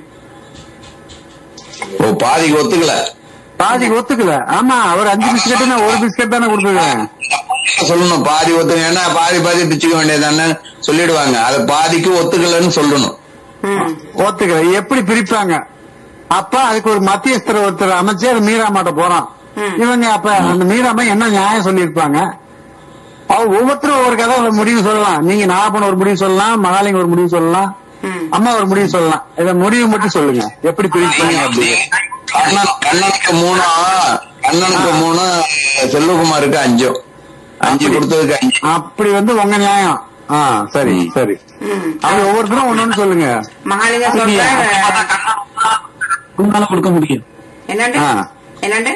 ஓ பாதிக்கு ஒத்துக்கல பாதிக்கு ஒத்துக்கல ஆமா அவர் அஞ்சு பிஸ்கட் நான் ஒரு பிஸ்கட் தானே கொடுத்துருக்கேன் சொல்லணும் பாதி ஒத்துக்க ஏன்னா பாதி பாதி பிச்சுக்க வேண்டியதானே சொல்லிடுவாங்க அது பாதிக்கு ஒத்துக்கலன்னு சொல்லணும் ம் ஒத்துக்கல எப்படி பிரிப்பாங்க அப்ப அதுக்கு ஒரு மத்தியஸ்தர் ஒருத்தர் அமைச்சு அது மீராமாட்ட போறான் ம். இவங்க அப்ப அந்த மீராமா என்ன நியாயம் சொல்லியிருப்பாங்க அவர் ஒவ்வொருத்தரும் ஒவ்வொரு கதை ஒரு முடிவு சொல்லலாம் நீங்க நாகப்பன் ஒரு முடிவு சொல்லலாம் மகாலிங்க ஒரு முடிவு சொல்லலாம் ம் அம்மா ஒரு முடிவு சொல்லலாம் இத முடிவு மட்டும் சொல்லுங்க எப்படி பிரிப்பீங்க அப்படி கண்ணன் கண்ணனுக்கு மூணு கண்ணனுக்கு மூணு செல்வகுமாருக்கு அஞ்சும் அஞ்சு கொடுத்ததுக்கு அஞ்சு அப்படி வந்து உங்க நியாயம் ஆ சரி சரி ம் அப்படி ஒவ்வொருத்தரும் ஒண்ணு சொல்லுங்க மகாலிங்க சொல்ற உங்களால கொடுக்க முடியும் என்னண்டு ஆ. என்னண்டு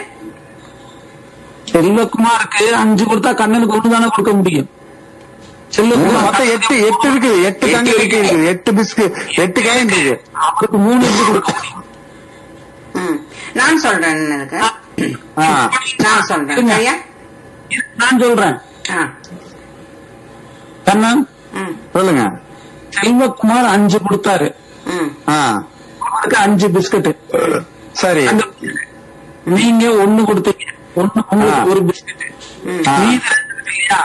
செல்வகுமாருக்கு அஞ்சு கொடுத்தா கண்ணனுக்கு ஒண்ணு தானே கொடுக்க முடியும் செல்வகுமார் மொத்தம் எட்டு எட்டு இருக்குது எட்டு தங்க இருக்கு இருக்குது எட்டு பிஸ்கு எட்டு காயின் இருக்கு அவருக்கு மூணு அஞ்சு கொடுக்க முடியும் ம் நான் சொல்றேன் அதுக்கு ஆ. நான் சொல்றேன் சரியா நான் சொல்றேன் ஆ கண்ணன் ம் சொல்லுங்க செல்வகுமார் அஞ்சு கொடுத்தாரு ம் ஆ அவருக்கு அஞ்சு பிஸ்கட் சரி நீங்க ஒண்ணு கொடுத்தீங்க ஒண்ணு உங்களுக்கு ஆ. ஒரு பிஸ்கட் ம் ஆ. மீதி ரெண்டு இருக்கு இல்லையா?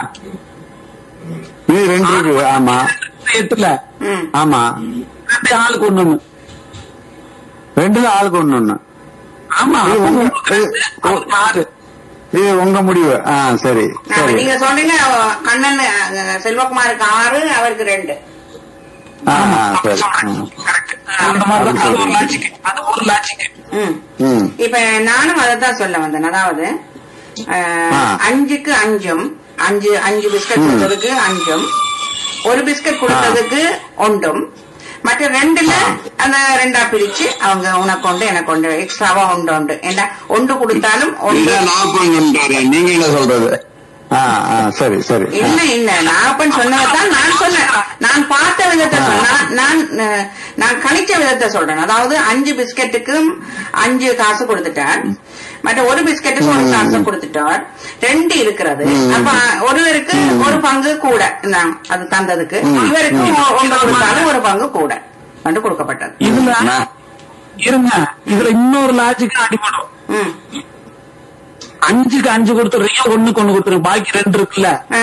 இது ரெண்டு இருக்கு ஆமா எட்டுல ம் ஆமா ரெண்டு ஆளுக்கு ஒண்ணு ஒண்ணு ரெண்டுல ஆளுக்கு ஒண்ணு ஒண்ணு ஆமா இது உங்க- இது- அவருக்கு ஆறு இது உங்க முடிவு ஆ சரி ஆ, சரி நீங்க சொன்னீங்க அவ- கண்ணன் அஹ், செல்வகுமாருக்கு ஆறு அவருக்கு ரெண்டு ஆ ஆ, சரி அந்த மாதிரி தான் அது ஒரு லாஜிக் அது ஒரு லாஜிக் ம் ம் இப்ப நானும் அதைத்தான் சொல்ல வந்தேன் அதாவது அஹ், ஆ. அஞ்சுக்கு அஞ்சும் அஞ்சு அஞ்சு பிஸ்கட் கொடுத்ததுக்கு அஞ்சும் ஒரு பிஸ்கட் கொடுத்ததுக்கு ஒன்றும் மற்ற ரெண்டுல அந்த ரெண்டா பிரிச்சு அவங்க உனக்கு ஒன்று எனக்கு ஒன்று எக்ஸ்ட்ராவா ஒன்று உண்டு ஏன்னா ஒன்று கொடுத்தாலும் ஒன்று இதான் நாற்பது நீங்க என்ன சொல்றது ஆ ஆ சரி சரி ஆ. இல்ல இல்ல நாகப்பன் சொன்னதான் நான் சொன்னேன் நான் பார்த்த விதத்தை சொன்னேன் நான் அஹ், நான் கணிச்ச விதத்தை சொல்றேன் அதாவது அஞ்சு பிஸ்கட்டுக்கும் அஞ்சு காசு கொடுத்துட்டார் மற்ற ஒரு பிஸ்கட்டுக்கு ஒரு காசு கொடுத்துட்டார் ரெண்டு இருக்கிறது அப்ப ஒருவருக்கு ஒரு பங்கு கூட இந்தாங்க, அது தந்ததுக்கு இவருக்கு ஒ- ஒன்று கொடுத்தாலும் ஒரு பங்கு கூட வந்து கொடுக்கப்பட்டது இதுல நான் இருங்க இதுல இன்னொரு லாஜிக் அடிபடும் ம் அஞ்சுக்கு அஞ்சு கொடுத்துறீங்க ஒண்ணுக்கு ஒண்ணு கொடுத்துருங்க பாக்கி ரெண்டு இருக்குல்ல ஆ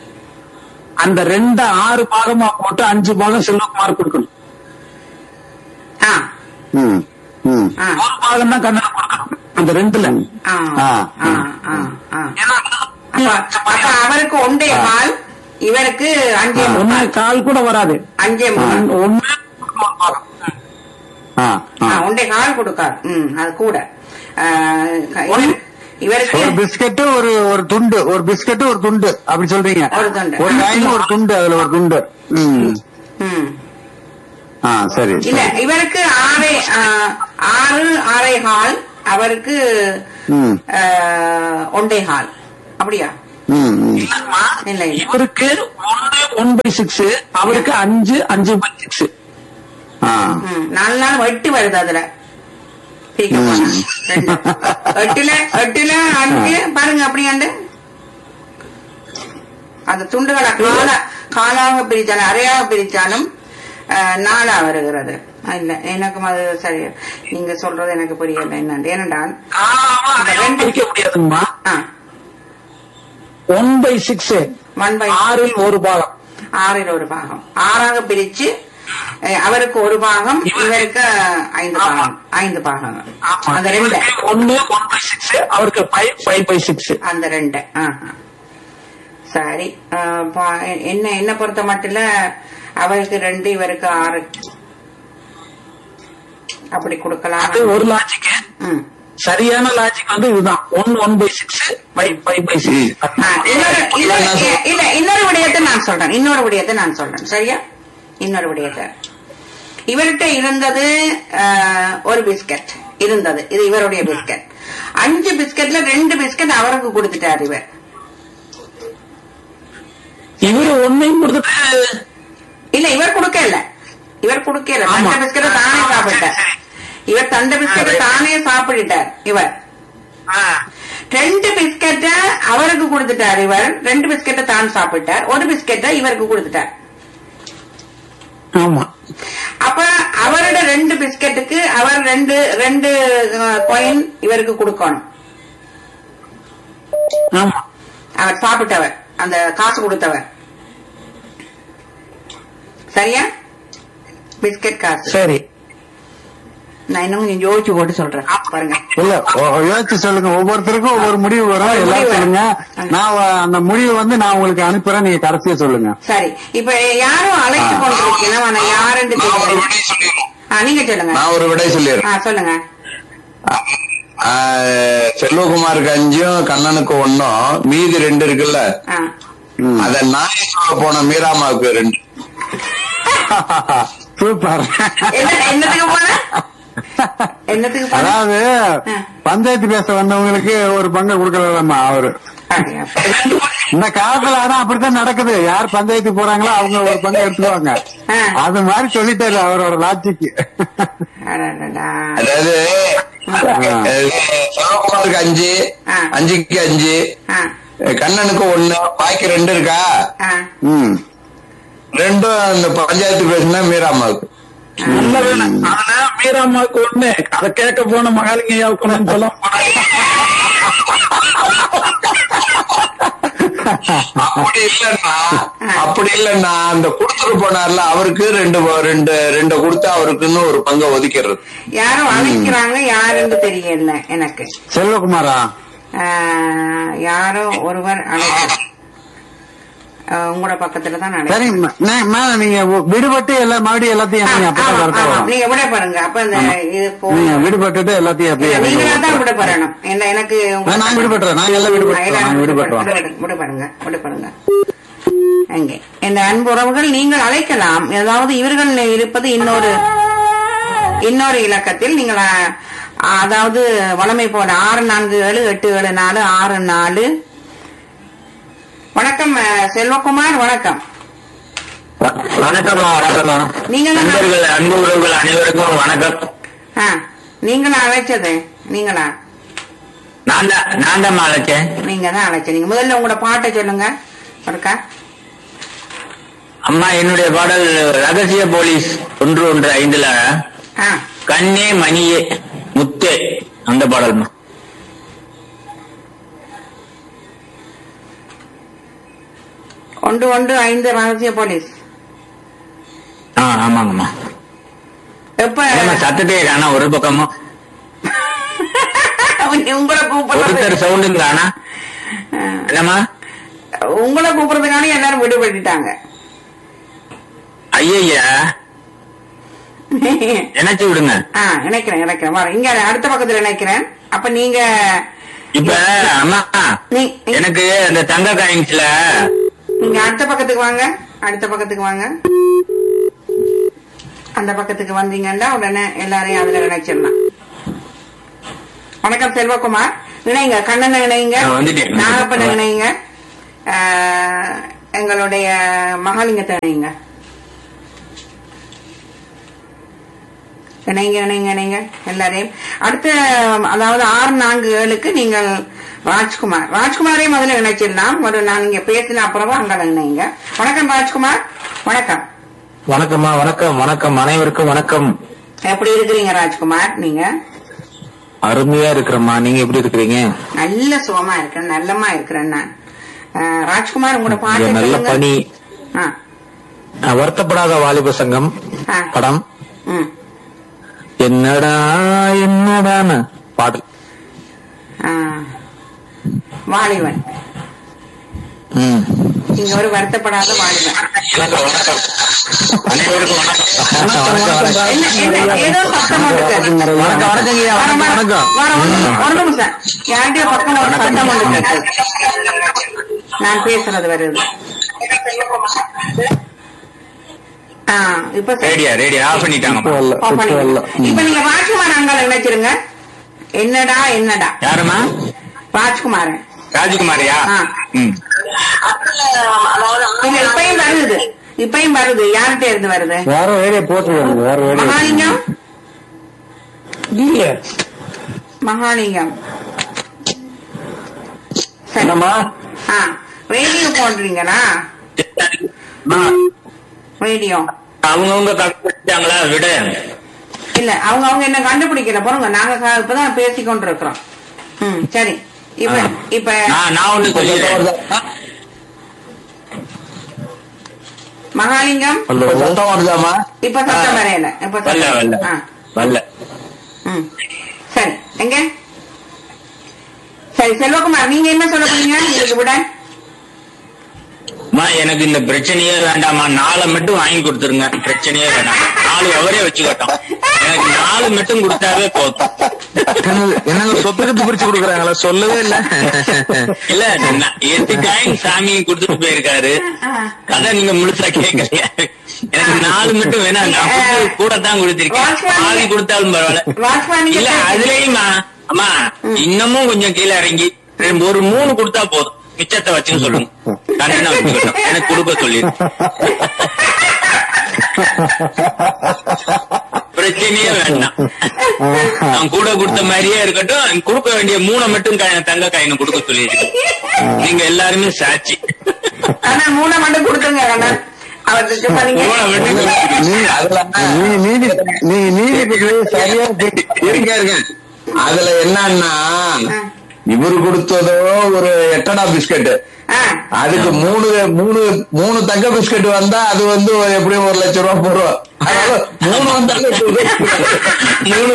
அந்த ரெண்ட ஆறு பாகமா போட்டு அஞ்சு பாகம் செல்வகுமார் கொடுக்கணும் ஆ ம் ம் ஆ ஒரு பாகம் தான் கண்ணனுக்கு கொடுக்கணும் அந்த ரெண்டுல ஆ ஆ, ஆ ஆ ஆ ஏன்னா அப்ப அப்ப அவருக்கு ஒன்றே கால் இவருக்கு அஞ்சே ஒண்ணு முக்கால் கால் கூட வராது அஞ்சே முக்கால் ஒண்ணு ஒரு பாகம் ஆ ஆ ஆ, ஒன்றே கால் கொடுக்கார் ம் அது கூட ஆஹ், இவர்- இவருக்கு ஒரு பிஸ்கட் ஒரு ஒரு துண்டு ஒரு பிஸ்கட் ஒரு துண்டு அப்படி சொல்றீங்க ஒரு துண்டு. ஒரு காயின் ஒரு துண்டு அதுல ஒரு துண்டு ம் ம். ஆ சரி இல்ல இவருக்கு ஆறே ஆஹ், ஆறு ஆறே ஹால் அவருக்கு ம் ஆஹ், ஒன்றே ஹால் அப்படியா ம் ம். இல்ல இல்ல இவருக்கு ஒன்னு ஒன் பை சிக்ஸ் அவருக்கு அஞ்சு அஞ்சு பை சிக்ஸ் ஆ ம், நாலு நாள் வெட்டு வருது அதுல பிரிக்க போனா. ரெண்டு. எட்டுல எட்டுல அஞ்சு பாருங்க அப்படியாண்டு அந்த துண்டுகளை கால காலாக பிரிச்சாலும் அரையாக பிரிச்சாலும் அஹ், நாலா வருகிறது ஆ, இல்ல எனக்கும் அது சரி நீங்க சொல்றது எனக்கு புரியல என்னண்டு ஏனென்றால் ரெண்டு- பிரிக்க முடியாதுங்கம்மா ஆ one by six one by ஆறில் ஒரு பாகம் ஆறில் ஒரு பாகம் ஆறாக பிரிச்சு அஹ், அவருக்கு ஒரு பாகம் இவருக்கு ஐந்து பாகம் ஐந்து பாகங்கள் அந்த ரெண்டு ஒன்னு ஒன் பை சிக்ஸ் அவருக்கு ஃபைவ் ஃபைவ் பை சிக்ஸ் அந்த ரெண்டு ஆஹா. சரி அஹ், பா- என்ன என்ன பொறுத்த மட்டும் அவருக்கு ரெண்டு இவருக்கு ஆறு அப்படி கொடுக்கலாம் அது ஒரு லாஜிக் ம். சரியான லாஜிக் வந்து இதுதான் one one by six five five by six ஆ, இன்னொரு இன்னொரு இல்ல இன்னொரு விடயத்தை நான் சொல்றேன் இன்னொரு விடயத்தை நான் சொல்றேன் சரியா இன்னொரு விடயத்தை இவர்கிட்ட இருந்தது அஹ், ஒரு பிஸ்கட் இருந்தது இது இவருடைய பிஸ்கட் அஞ்சு பிஸ்கட்ல ரெண்டு பிஸ்கட் அவருக்கு கொடுத்துட்டார் இவர் இவரு ஒன்னையும் கொடுத்துட்டு இல்ல இவர் கொடுக்கல இவர் கொடுக்கல ஆமா. தண்ட பிஸ்கட் தானே சாப்பிட்டார் இவர் தண்ட பிஸ்கட் தானே சாப்பிட்டுட்டார் இவர் ரெண்டு பிஸ்கட்ட அவருக்கு கொடுத்துட்டார் இவர் ரெண்டு பிஸ்கட்ட தான் சாப்பிட்டார் ஒரு பிஸ்கட்ட இவருக்கு கொடுத்துட்டார் ஆமா அப்ப அவரோட ரெண்டு பிஸ்கட்டுக்கு அவர் ரெண்டு ரெண்டு காயின் இவருக்கு கொடுக்கணும் ஆமா அவர் சாப்பிட்டவர் அந்த காசு கொடுத்தவர் சரியா பிஸ்கட் காசு சரி நான் இன்னும் கொஞ்சம் யோசிச்சு போட்டு சொல்றேன் பாருங்க இல்ல ஒ- யோசிச்சு சொல்லுங்க ஒவ்வொருத்தருக்கும் ஒவ்வொரு முடிவு வரும் ஒரு எல்லாரும் முடிவு சொல்லுங்க வரும். நான் வ- அந்த முடிவு வந்து நான் உங்களுக்கு அனுப்புறேன் நீங்க கடைசியா சொல்லுங்க சரி இப்ப யாரும் அழைத்து கொண்டிருக்கீங்க ஆனா யாருன்னு நான் ஒரு தெரியல விடை சொல்லிடுறேன் ஆ, நீங்க சொல்லுங்க நான் ஒரு விடை சொல்லிடுறேன் ஆ சொல்லுங்க ஆஹ், செல்வகுமாருக்கு அஞ்சும் கண்ணனுக்கு ஒன்னும் மீதி ரெண்டு இருக்குல்ல ஆ. ம். அத நாய் சொல்ல போன மீராமாவுக்கு ரெண்டு சூப்பர் என்ன என்னத்துக்கு போன என்னத்துக்கு போன அதாவது ஆ. பஞ்சாயத்து பேச வந்தவங்களுக்கு ஒரு பங்கு கொடுக்கலாமா அவரு அப்படியா? இந்த காலத்துல ஆனா அப்படித்தான் நடக்குது யார் பஞ்சாயத்துக்கு போறாங்களோ அவங்க ஒரு பங்கு எடுத்துக்குவாங்க ஆ. அது மாதிரி சொல்லிட்டாரு அவரோட லாஜிக்கு அடடடா. அதாவது அஹ், செல்வகுமாருக்கு அஞ்சு ஆ. அஞ்சுக்கு அஞ்சு ஆ, கண்ணனுக்கு ஒண்ணு பாக்கி ரெண்டு இருக்கா ஆ. ம் ரெண்டும் இந்த பஞ்சாயத்து பேசுனா மீராமாவுக்கு நல்ல வேலை ஆனா மீராமாவுக்கு ஒண்ணு அதை கேட்க போன மகாலிங்கையாவுக்கு ஒண்ணுன்னு சொல்ல போனாங்க. அப்படி இல்லன்னா அப்படி இல்லன்னா அந்த கொடுத்துட்டு போனார்ல அவருக்கு ரெண்டு ரெண்டு ரெண்டு கொடுத்து அவருக்குன்னு ஒரு பங்கை ஒதுக்கிடுறது யாரும் அழைக்கிறாங்க யாருன்னு தெரியல எனக்கு செல்வகுமாரா ஆ, யாரோ ஒருவர் அழைக்கிறார் ஆ, உங்களோட பக்கத்துல தான் சரி அழைக்கிறார் ம- நே- மேல நீங்க விடுபட்டு எல்லா மறுபடியும் எல்லாத்தையும் ஆ, நீங்க ஆமா, அப்பதான் கரெக்டா ஆமா. வரும் நீங்க விட பாருங்க அப்ப இந்த இது போ நீங்க விடுபட்டுட்டு எல்லாத்தையும் அப்படியே நீங்களா தான் விட பாருங்க என்ன எனக்கு நான் நான் விடுபட்டுறேன் நான் எல்லாம் விடுபட்டுறேன் நான் விடுபட்டுறேன் விட பாருங்க விட பாருங்க அங்கே என் அன்பு உறவுகள் நீங்கள் அழைக்கலாம் ஏதாவது இவர்கள் இருப்பது இன்னொரு இன்னொரு இலக்கத்தில் நீங்கள் அ, அதாவது வளமை போல ஆறு நான்கு ஏழு எட்டு ஏழு நாலு ஆறு நாலு வணக்கம் அ, செல்வகுமார் வணக்கம் வணக்கம்மா வணக்கம்மா நீங்க தான் நண்பர்கள் அன்பு உறவுகள் அனைவருக்கும் வணக்கம் ஆ, நீங்களா அழைச்சது நீங்களா நான் தான் நான் தான் அழைச்சேன் நீங்க தான் அழைச்ச நீங்க முதல்ல உங்களோட பாட்டை சொல்லுங்க ஒருக்கா அம்மா என்னுடைய பாடல் ரகசிய போலீஸ் ஒன்று ஒன்று ஐந்துல ஆ கண்ணே மணியே முத்தே அந்த பாடல்மா ஒன்று ஒன்று ஐந்து ரகசிய போலீஸ் ஆ ஆமாங்கம்மா எப்ப ஏம்மா, சத்தத்தையே காணா ஒரு பக்கமும் உங்களை கூப்பிடுறது ஒருத்தர் சவுண்டும் காணா என்னம்மா உங்களை கூப்பிடுறதுக்கான எல்லாரும் விடுபட்டுட்டாங்க ஐயா நினைச்சு விடுங்க ஆ இணைக்கிறேன் இணைக்கிறேன் வரேன் இங்க அடுத்த பக்கத்துல இணைக்கிறேன் அப்ப நீங்க இப்ப அம்மா நீ- நீ- எனக்கு அந்த தங்க காயின்ஸ்ல நீங்க அடுத்த பக்கத்துக்கு வாங்க அடுத்த பக்கத்துக்கு வாங்க அந்த பக்கத்துக்கு வந்தீங்கன்னா உடனே எல்லாரையும் அதுல இணைச்சிடலாம் வணக்கம் செல்வகுமார் இணைங்க கண்ணன் இணைங்க ஆ, வந்துட்டேன். நாகப்பண்ணன் இணைங்க ஆஹ், எங்களுடைய மகாலிங்கத்தை இணைங்க இணைங்க இணைங்க இணைங்க எல்லாரையும் அடுத்த அதாவது ஆறு நான்கு ஏழுக்கு நீங்கள் ராஜ்குமார் ராஜ்குமாரையும் முதல்ல இணைச்சிடலாம் ஒரு நான் இங்க பேசின அப்புறமா அங்க இணைங்க வணக்கம் ராஜ்குமார் வணக்கம் வணக்கம்மா வணக்கம் வணக்கம் அனைவருக்கும் வணக்கம் எப்படி இருக்கிறீங்க ராஜ்குமார் நீங்க அருமையா இருக்கிறம்மா நீங்க எப்படி இருக்கிறீங்க நல்ல சுகமா இருக்கிறேன் நல்லமா இருக்கிறேன் நான் ஆஹ், ராஜ்குமார் உங்களோட இங்க பாட்டு நல்ல சொல்லுங்க. பணி ஆ, அஹ், வருத்தப்படாத வாலிப சங்கம் ஆ. படம் ம், என்னடா என்னடான்னு பாடல் ஆ. வாலிபன் ம். நீங்க ஒரு வருத்தப்படாத வாலிபன் அனைவருக்கும் வணக்கம் வணக்கம் வணக்கம் என்ன என்ன ஏதோ சத்தம் ஒன்று கேக்குது. வணக்கம் வணக்கம் ஐயா, வர, வணக்கம் வர, வணக்கம் வர, ஒரு நிமிஷம், ஒரு நிமிஷம். யார்கிட்டயோ பக்கம் ஒரு சத்தம் ஒன்று கேக்குது. நான் பேசுறது வருது ஆ, இப்ப சரி. ரேடியா ரேடியா ஆஃப் பண்ணிட்டாங்க இப்போ இல்ல off இப்போ பண்ணிடுங்க. இல்ல இப்ப நீங்க ராஜ்குமார் அங்கால நினைச்சிருங்க என்னடா என்னடா யாருமா ராஜ்குமாரன் ராஜகுமாரியா ஆ. ம். இல்ல இப்பயும் வருது இப்பயும் வருது யார்கிட்ட இருந்து வருது வேற வேலையை போட்டுருவாங்க வேற வேலையை மகாலிங்கம் இல்லையே மகாலிங்கம் சரி என்னம்மா ஆ ரேடியோ போடுறீங்களா ரேடியோ அவங்கவங்க கண்டுபிடிச்சாங்களா விட இல்ல அவங்க அவங்க என்ன கண்டுபிடிக்கல போறோங்க நாங்க க- இப்பதான் பேசிக்கொண்டு இருக்கிறோம் ம் சரி இப்ப ஆ. இப்ப நான் நான் ஒண்ணு சொல்லிடுறேன் மகாலிங்கம் இப்போ சத்தம் வருதாமா இப்ப சத்தம் வரையல இப்ப வரல வரல சத்தம் ஆ, வரல ம் சரி எங்க சரி செல்வகுமார் நீங்க என்ன சொல்ல போறீங்க இதுக்கு விட அம்மா எனக்கு இந்த பிரச்சனையே வேண்டாம்மா நாளை மட்டும் வாங்கி கொடுத்துருங்க பிரச்சனையே வேண்டாம் நாலு அவரே வச்சுக்கட்டும் எனக்கு நாலு மட்டும் கொடுத்தாவே போதும் என்னங்க சொத்துக்கத்து பிரிச்சு கொடுக்குறாங்களா சொல்லவே இல்ல இல்ல நான் எட்டு காயின் சாமி கொடுத்துட்டு போயிருக்காரு கதை நீங்க முழுசா கேட்கலையா எனக்கு நாலு மட்டும் வேணாம் நான் கொடுத்தது கூட தான் கொடுத்திருக்கேன் பாதி கொடுத்தாலும் பரவாயில்ல வாட்ச்மேன் நீங்க இல்ல பேசுங்க. அதுலயுமா அம்மா இன்னமும் கொஞ்சம் கீழே இறங்கி ரெண்டு- ஒரு மூணு கொடுத்தா போதும் மிச்சத்தை வச்சுன்னு சொல்லுங்க கண்ணனை வச்சுக்கட்டும் எனக்கு கொடுக்க சொல்லி பிரச்சனையே வேண்டாம் நான் கூட கொடுத்த மாதிரியே இருக்கட்டும் கொடுக்க வேண்டிய மூணை மட்டும் க- தங்க காயின்னு கொடுக்க சொல்லியிருக்கேன் நீங்க எல்லாருமே சாட்சி ஆனா மூணை மட்டும் கொடுத்துருங்க கண்ணன் அவர்கிட்ட சும்மா நீங்க மூணை மட்டும் கொடுத்துருக்கேன். நீ நீ நீதி நீ நீதி சரியா இருங்க இருங்க அதுல என்னன்னா இவரு கொடுத்ததோ ஒரு எட்டடா பிஸ்கட் ஆ, அதுக்கு மூணு மூணு மூணு தங்க பிஸ்கட் வந்தா அது வந்து ஒரு எப்படியும் ஒரு லட்சம் ரூபாய் போடுவோம் அதனால மூணு வந்தாலும் மூணு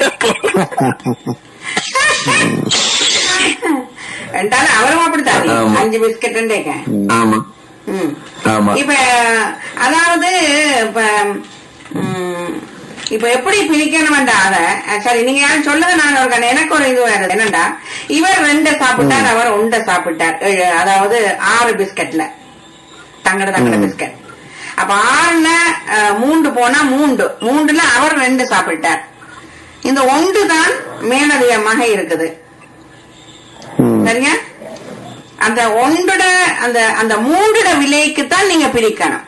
ரெண்டாலும் அவரும் அப்படித்தான் ஆமா. அஞ்சு பிஸ்கட் ஆமா ம் ஆமா இப்ப அதாவது இப்ப ம், இப்ப எப்படி பிரிக்கணும்டா அத அஹ், சரி நீங்க யாரும் சொல்லுங்க நான் ஒரு கண- எனக்கு ஒரு இது வருது என்னண்டா இவர் ரெண்டு சாப்பிட்டார் அவர் உண்டை சாப்பிட்டார் ஏழு, அதாவது ஆறு பிஸ்கட்ல தங்கட தங்கட பிஸ்கட் அப்ப ஆறுல அஹ், மூன்று போனா மூன்று மூன்றுல அவர் ரெண்டு சாப்பிட்டார் இந்த ஒன்று தான் மேலதிகமாக இருக்குது சரிங்க அந்த ஒன்றோட அந்த அந்த மூன்றோட விலைக்கு தான் நீங்க பிரிக்கணும்